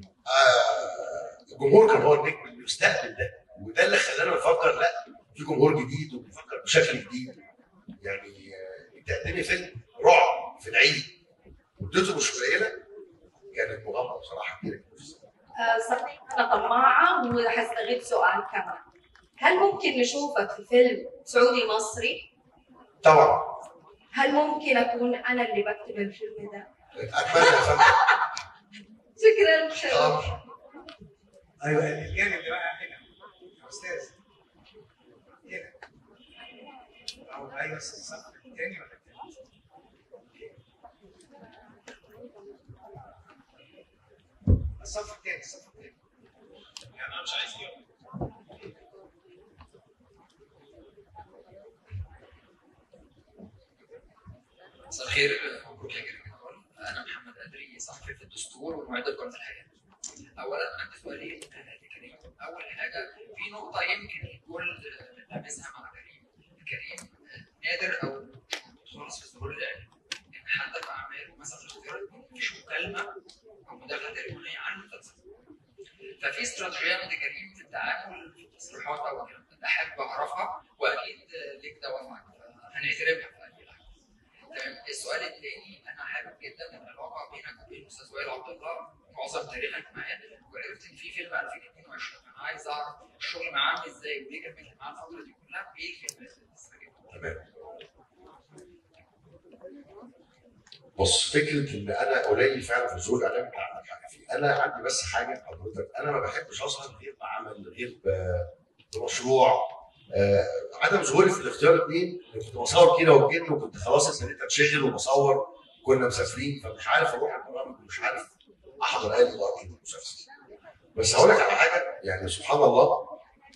آه الجمهور كان هو النجم اللي يستقبل ده وده اللي خلانا نفكر لا في جمهور جديد وبنفكر بشكل جديد يعني آه، تقدمي فيلم رعب في العيد مدته مش قليله كانت مغامره بصراحه كبيره آه، صدقني انا طماعه وهستغل سؤال كمان هل ممكن نشوفك في فيلم سعودي مصري؟ طبعا هل ممكن اكون انا اللي بكتب الفيلم ده؟ اتمنى يا فندم شكرا شكرا ايوه الجانب اللي بقى هنا يا استاذ هنا او ايوه الصف الثاني ولا الثالث؟ الصف الثاني الصف الثاني يعني انا مش عايز يوم مساء الخير مبروك يا كريم انا محمد ادري صحفي في الدستور ومعد لقناه الحياه اولا عندي سؤالين لكريم اول حاجه في نقطه يمكن الكل لابسها مع كريم كريم نادر او خالص في الظهور الاعلامي ان حتى في اعماله مثلا في اختيار مفيش مكالمه او مداخله تليفونيه عن المسلسل ففي استراتيجيه عند كريم في التعامل في التصريحات او الكلام ده احب اعرفها واكيد ليك دوافعك هنحترمها في اي حاجه تمام السؤال الثاني انا حابب جدا العلاقه بينك وبين الاستاذ وائل عبد الله معظم تاريخك معاه وعرفت ان في فيلم 2022 انا عايز اعرف الشغل معاه عامل ازاي وليه كملت معاه الفتره دي كلها وايه الفيلم اللي لسه جاي تمام بص فكره ان انا قليل فعلا في الظهور الاعلامي انت عندك حق فيه انا عندي بس حاجه حضرتك انا ما بحبش اظهر غير بعمل غير ب- بمشروع آه عدم ظهوري في الاختيار اثنين كنت بصور كده وجن وكنت خلاص ابتديت اتشغل وبصور كنا مسافرين فمش عارف اروح البرامج ومش عارف احضر اي لقاء في المسلسل بس هقول لك على حاجه يعني سبحان الله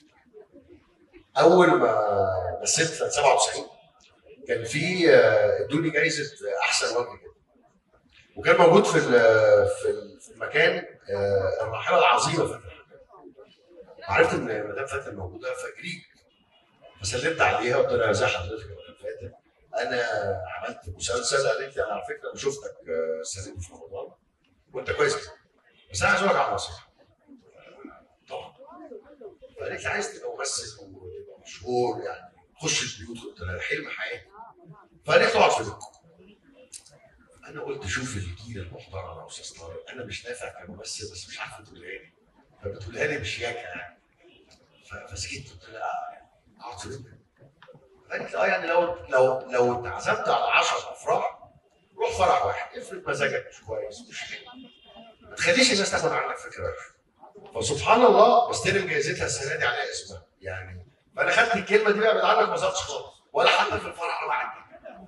اول ما مثلت سنه 97 كان في آه، ادوني جايزه احسن وجه كده وكان موجود في ال- في ال- في المكان آه، الراحله العظيمه فاتن عرفت ان مدام فاتن موجوده فجريت فسلمت عليها قلت لها ازي حضرتك يا مدام فاتن انا عملت مسلسل قالت لي انا على فكره انا شفتك آه، السنه دي في رمضان وانت كويس جدا بس انا عايز اقول لك على نصيحه طبعا فقالت لي عايز تبقى ممثل وتبقى مشهور يعني خش البيوت قلت لها حلم حياتي فقالت لي اقعد في بيتكم انا قلت شوف الجيل المحترم يا استاذ طارق انا مش نافع كممثل بس مش عارفه تقولها لي فبتقولها لي بشياكه يعني ف- فسكت قلت لها اقعد في بيتك قالت لي اه يعني لو لو لو اتعزمت على 10 افراح روح فرح واحد افرض مزاجك مش كويس مش حلو ما تخليش الناس تاخد عنك فكره وحشه فسبحان الله بستلم جايزتها السنه دي على اسمها يعني فانا خدت الكلمه دي بقى من عنك ما زادش خالص ولا حتى في الفرح لوحدي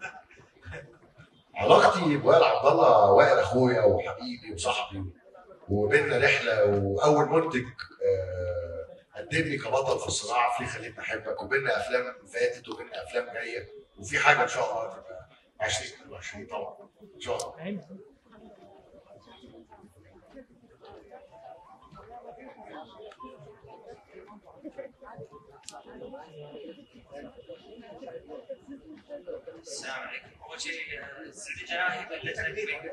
علاقتي بوائل عبد الله وائل اخويا وحبيبي وصاحبي وبيننا رحله واول منتج آه، قدمني كبطل في الصناعه في خليتني احبك وبيننا افلام فاتت وبيننا افلام جايه وفي حاجه ان شاء الله تبقى 2022 طبعا ان شاء الله السلام عليكم اول شيء آه، سعيد جناحي بلتنا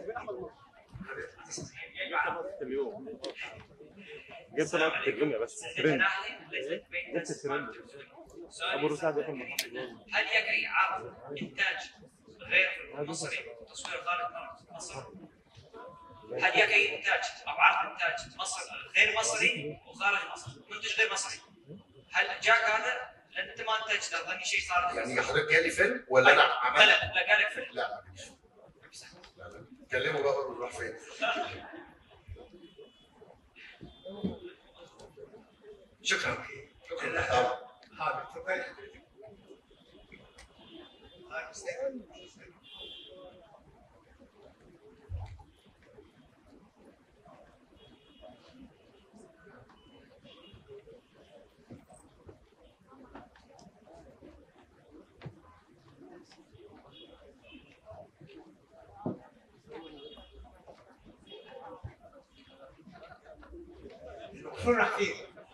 جبت نقطة الدنيا بس ترند جبت الترند ابو رسعد ياخد هل يجري عرض انتاج غير مصري تصوير خارج مصر؟ هل يجري انتاج او عرض انتاج مصر غير مصري وخارج مصر منتج غير مصري؟ هل جاك هذا؟ لان انت ما انتجت ظني شيء صار يعني حضرتك جالي فيلم ولا انا لا عملت لا لا جالك فيلم لا ما جاليش لا لا كلموا بقى قولوا نروح فين شكرا شكرا طبعا حاضر اتفضلي حضرتك آه، أستاذ. الميكروفون راح فين؟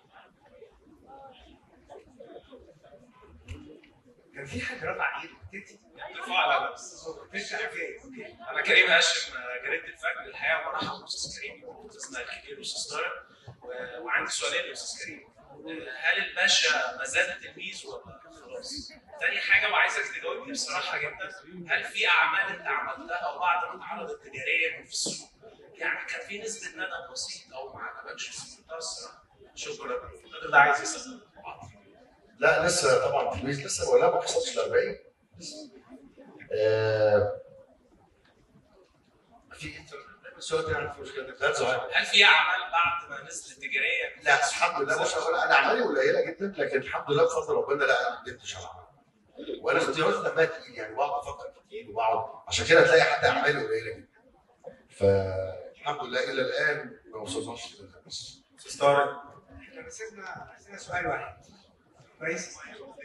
كان في حد رفع ايده انت ارفع لا لا بس انت اوكي اوكي انا كريم هاشم آه، جريده الفجر الحقيقه برحب باستاذ كريم واستاذنا الكبير واستاذ طارق و- وعندي سؤالين لاستاذ كريم آه، هل الباشا ما زال تلميذ ولا خلاص؟ تاني حاجه وعايزك تجاوبني بصراحه جدا هل في اعمال انت عملتها وبعد ما اتعرضت تجاريا في السوق يعني كان في نسبه ندم بسيط او ما عجبكش في منتهى الصراحه؟ شكرا الراجل ده عايز يسال لا لسه طبعا تلميذ لسه ولا ما حصلش ال 40 لسه. آه، في السؤال ده يعني في مشكله ده سؤال هل في اعمال بعد ما نزلت تجاريا لا الحمد لله بص أقول انا اعمالي قليله جدا لكن الحمد لله بفضل ربنا لا انا ما ندمتش على عملي وانا اختياراتي دمها تقيل يعني بقعد افكر كتير وبقعد عشان كده تلاقي حتى اعمالي قليله جدا فالحمد لله الى الان ما وصلناش لده بس استاذ طارق احنا نسيبنا نسيبنا سؤال واحد كويس؟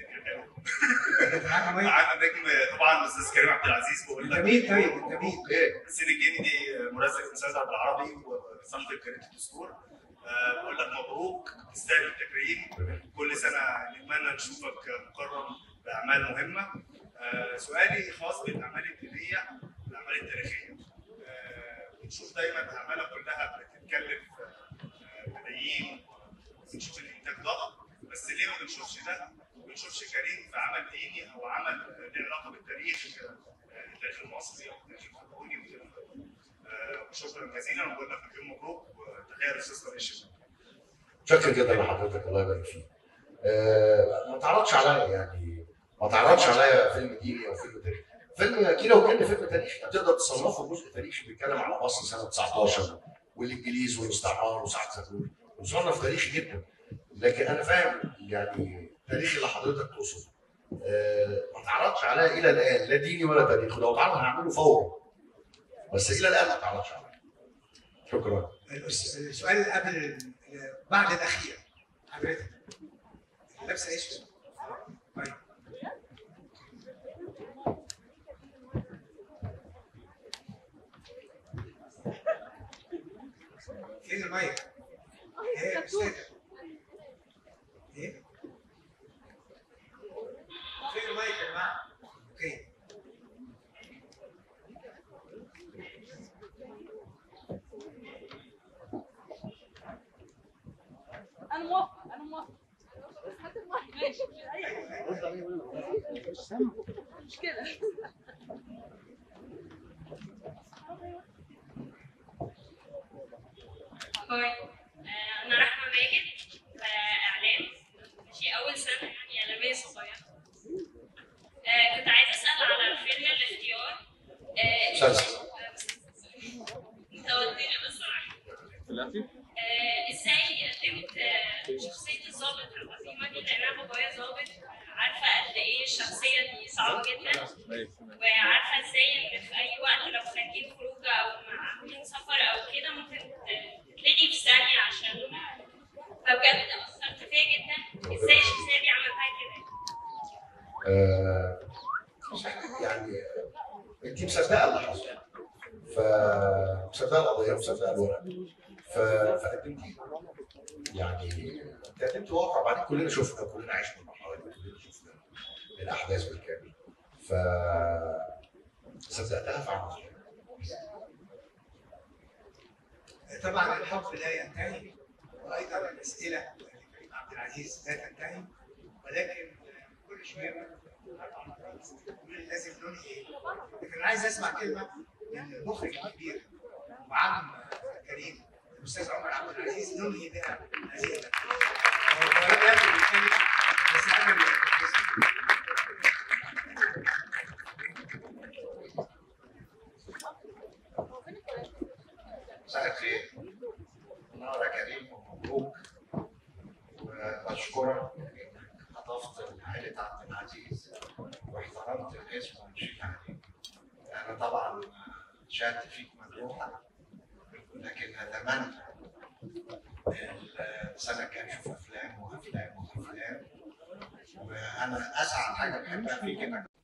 معاك مايك؟ معانا نجم طبعا الاستاذ كريم عبد العزيز بقول لك انت مين طيب انت مين؟ حسين الجندي مراسل المسلسل بالعربي وصاحب جريده الدستور آه، بقول لك مبروك تستاهل التكريم كل سنه نتمنى نشوفك مكرم باعمال مهمه آه، سؤالي خاص بالاعمال الدينيه والاعمال التاريخيه آه، بنشوف دايما اعمالها كلها بتتكلف آه، ملايين بنشوف الانتاج ضخم بس ليه ما بنشوفش ده؟ ما بنشوفش كريم في عمل ديني او عمل له علاقه بالتاريخ آه، التاريخ المصري او التاريخ الفرعوني وكده. آه، وشكرا جزيلا وبقول لك مليون مبروك وتحيه للاستاذ طارق الشباب شكرا جدا لحضرتك الله يبارك فيك. آه ما تعرضش عليا يعني ما تعرضش عليا فيلم ديني او فيلم تاريخي. فيلم كيلو وكان فيلم تاريخي تقدر تصنفه جزء تاريخي بيتكلم على مصر سنه 19 والانجليز والاستعمار وسعد زغلول مصنف تاريخي جدا لكن انا فاهم يعني التاريخ اللي حضرتك تقصده. آه ما تعرضش عليا الى الان لا ديني ولا تاريخي ولو اتعرض هعمله فورا بس الى الان ما تعرضش عليا. شكرا. الس- السؤال اللي قبل بعد الاخير حضرتك لابسه اسود طيب فين المايك؟ ايه يا استاذ ايه؟ فين المايك يا جماعه؟ اوكي انا موافقه انا موافقه ماشي مش كده هاي آه، انا رحمه ماجد آه، اعلام ماشي اول سنه يعني اعلاميه صغيره آه، كنت عايزه اسال على فيلم الاختيار آه، مسلسل. انت قلت لي بس آه، ازاي قدمت آه، شخصيه الضابط العظيمه دي لانها بابايا ضابط عارفه قد ايه الشخصيه دي صعبه جدا وعارفه ازاي ان في اي وقت لو خارجين خروجه او مع عاملين سفر او كده ممكن ت- تتلغي في ثانيه عشان فبجد اثرت فيا جدا ازاي الشخصيه دي عملتها كده آه، يعني انت مصدقه اللي حصل ف مصدقه القضيه ومصدقه الورق ف... فقدمتي يعني انت قدمت واقع وبعدين كلنا شفنا كلنا عشنا المرحله دي كلنا شفنا الاحداث بالكامل ف صدقتها فعملتها طبعا الحب لا ينتهي وايضا الاسئله لكريم عبد العزيز لا تنتهي ولكن كل شويه اربع مرات نقول لازم ننهي لكن انا عايز اسمع كلمه من المخرج الكبير وعم كريم الاستاذ عمر عبد العزيز ننهي بها هذه اللقاء. هو ياخد الكلمه بس انا اللي بشكرك انك اضفت لعائله عبد العزيز واحترمت الاسم ومشيت عليه. انا طبعا شهادتي فيك مجروحه لكن اتمنى السنه الجايه نشوف افلام وافلام وافلام وانا اسعد حاجه بحبها فيك انك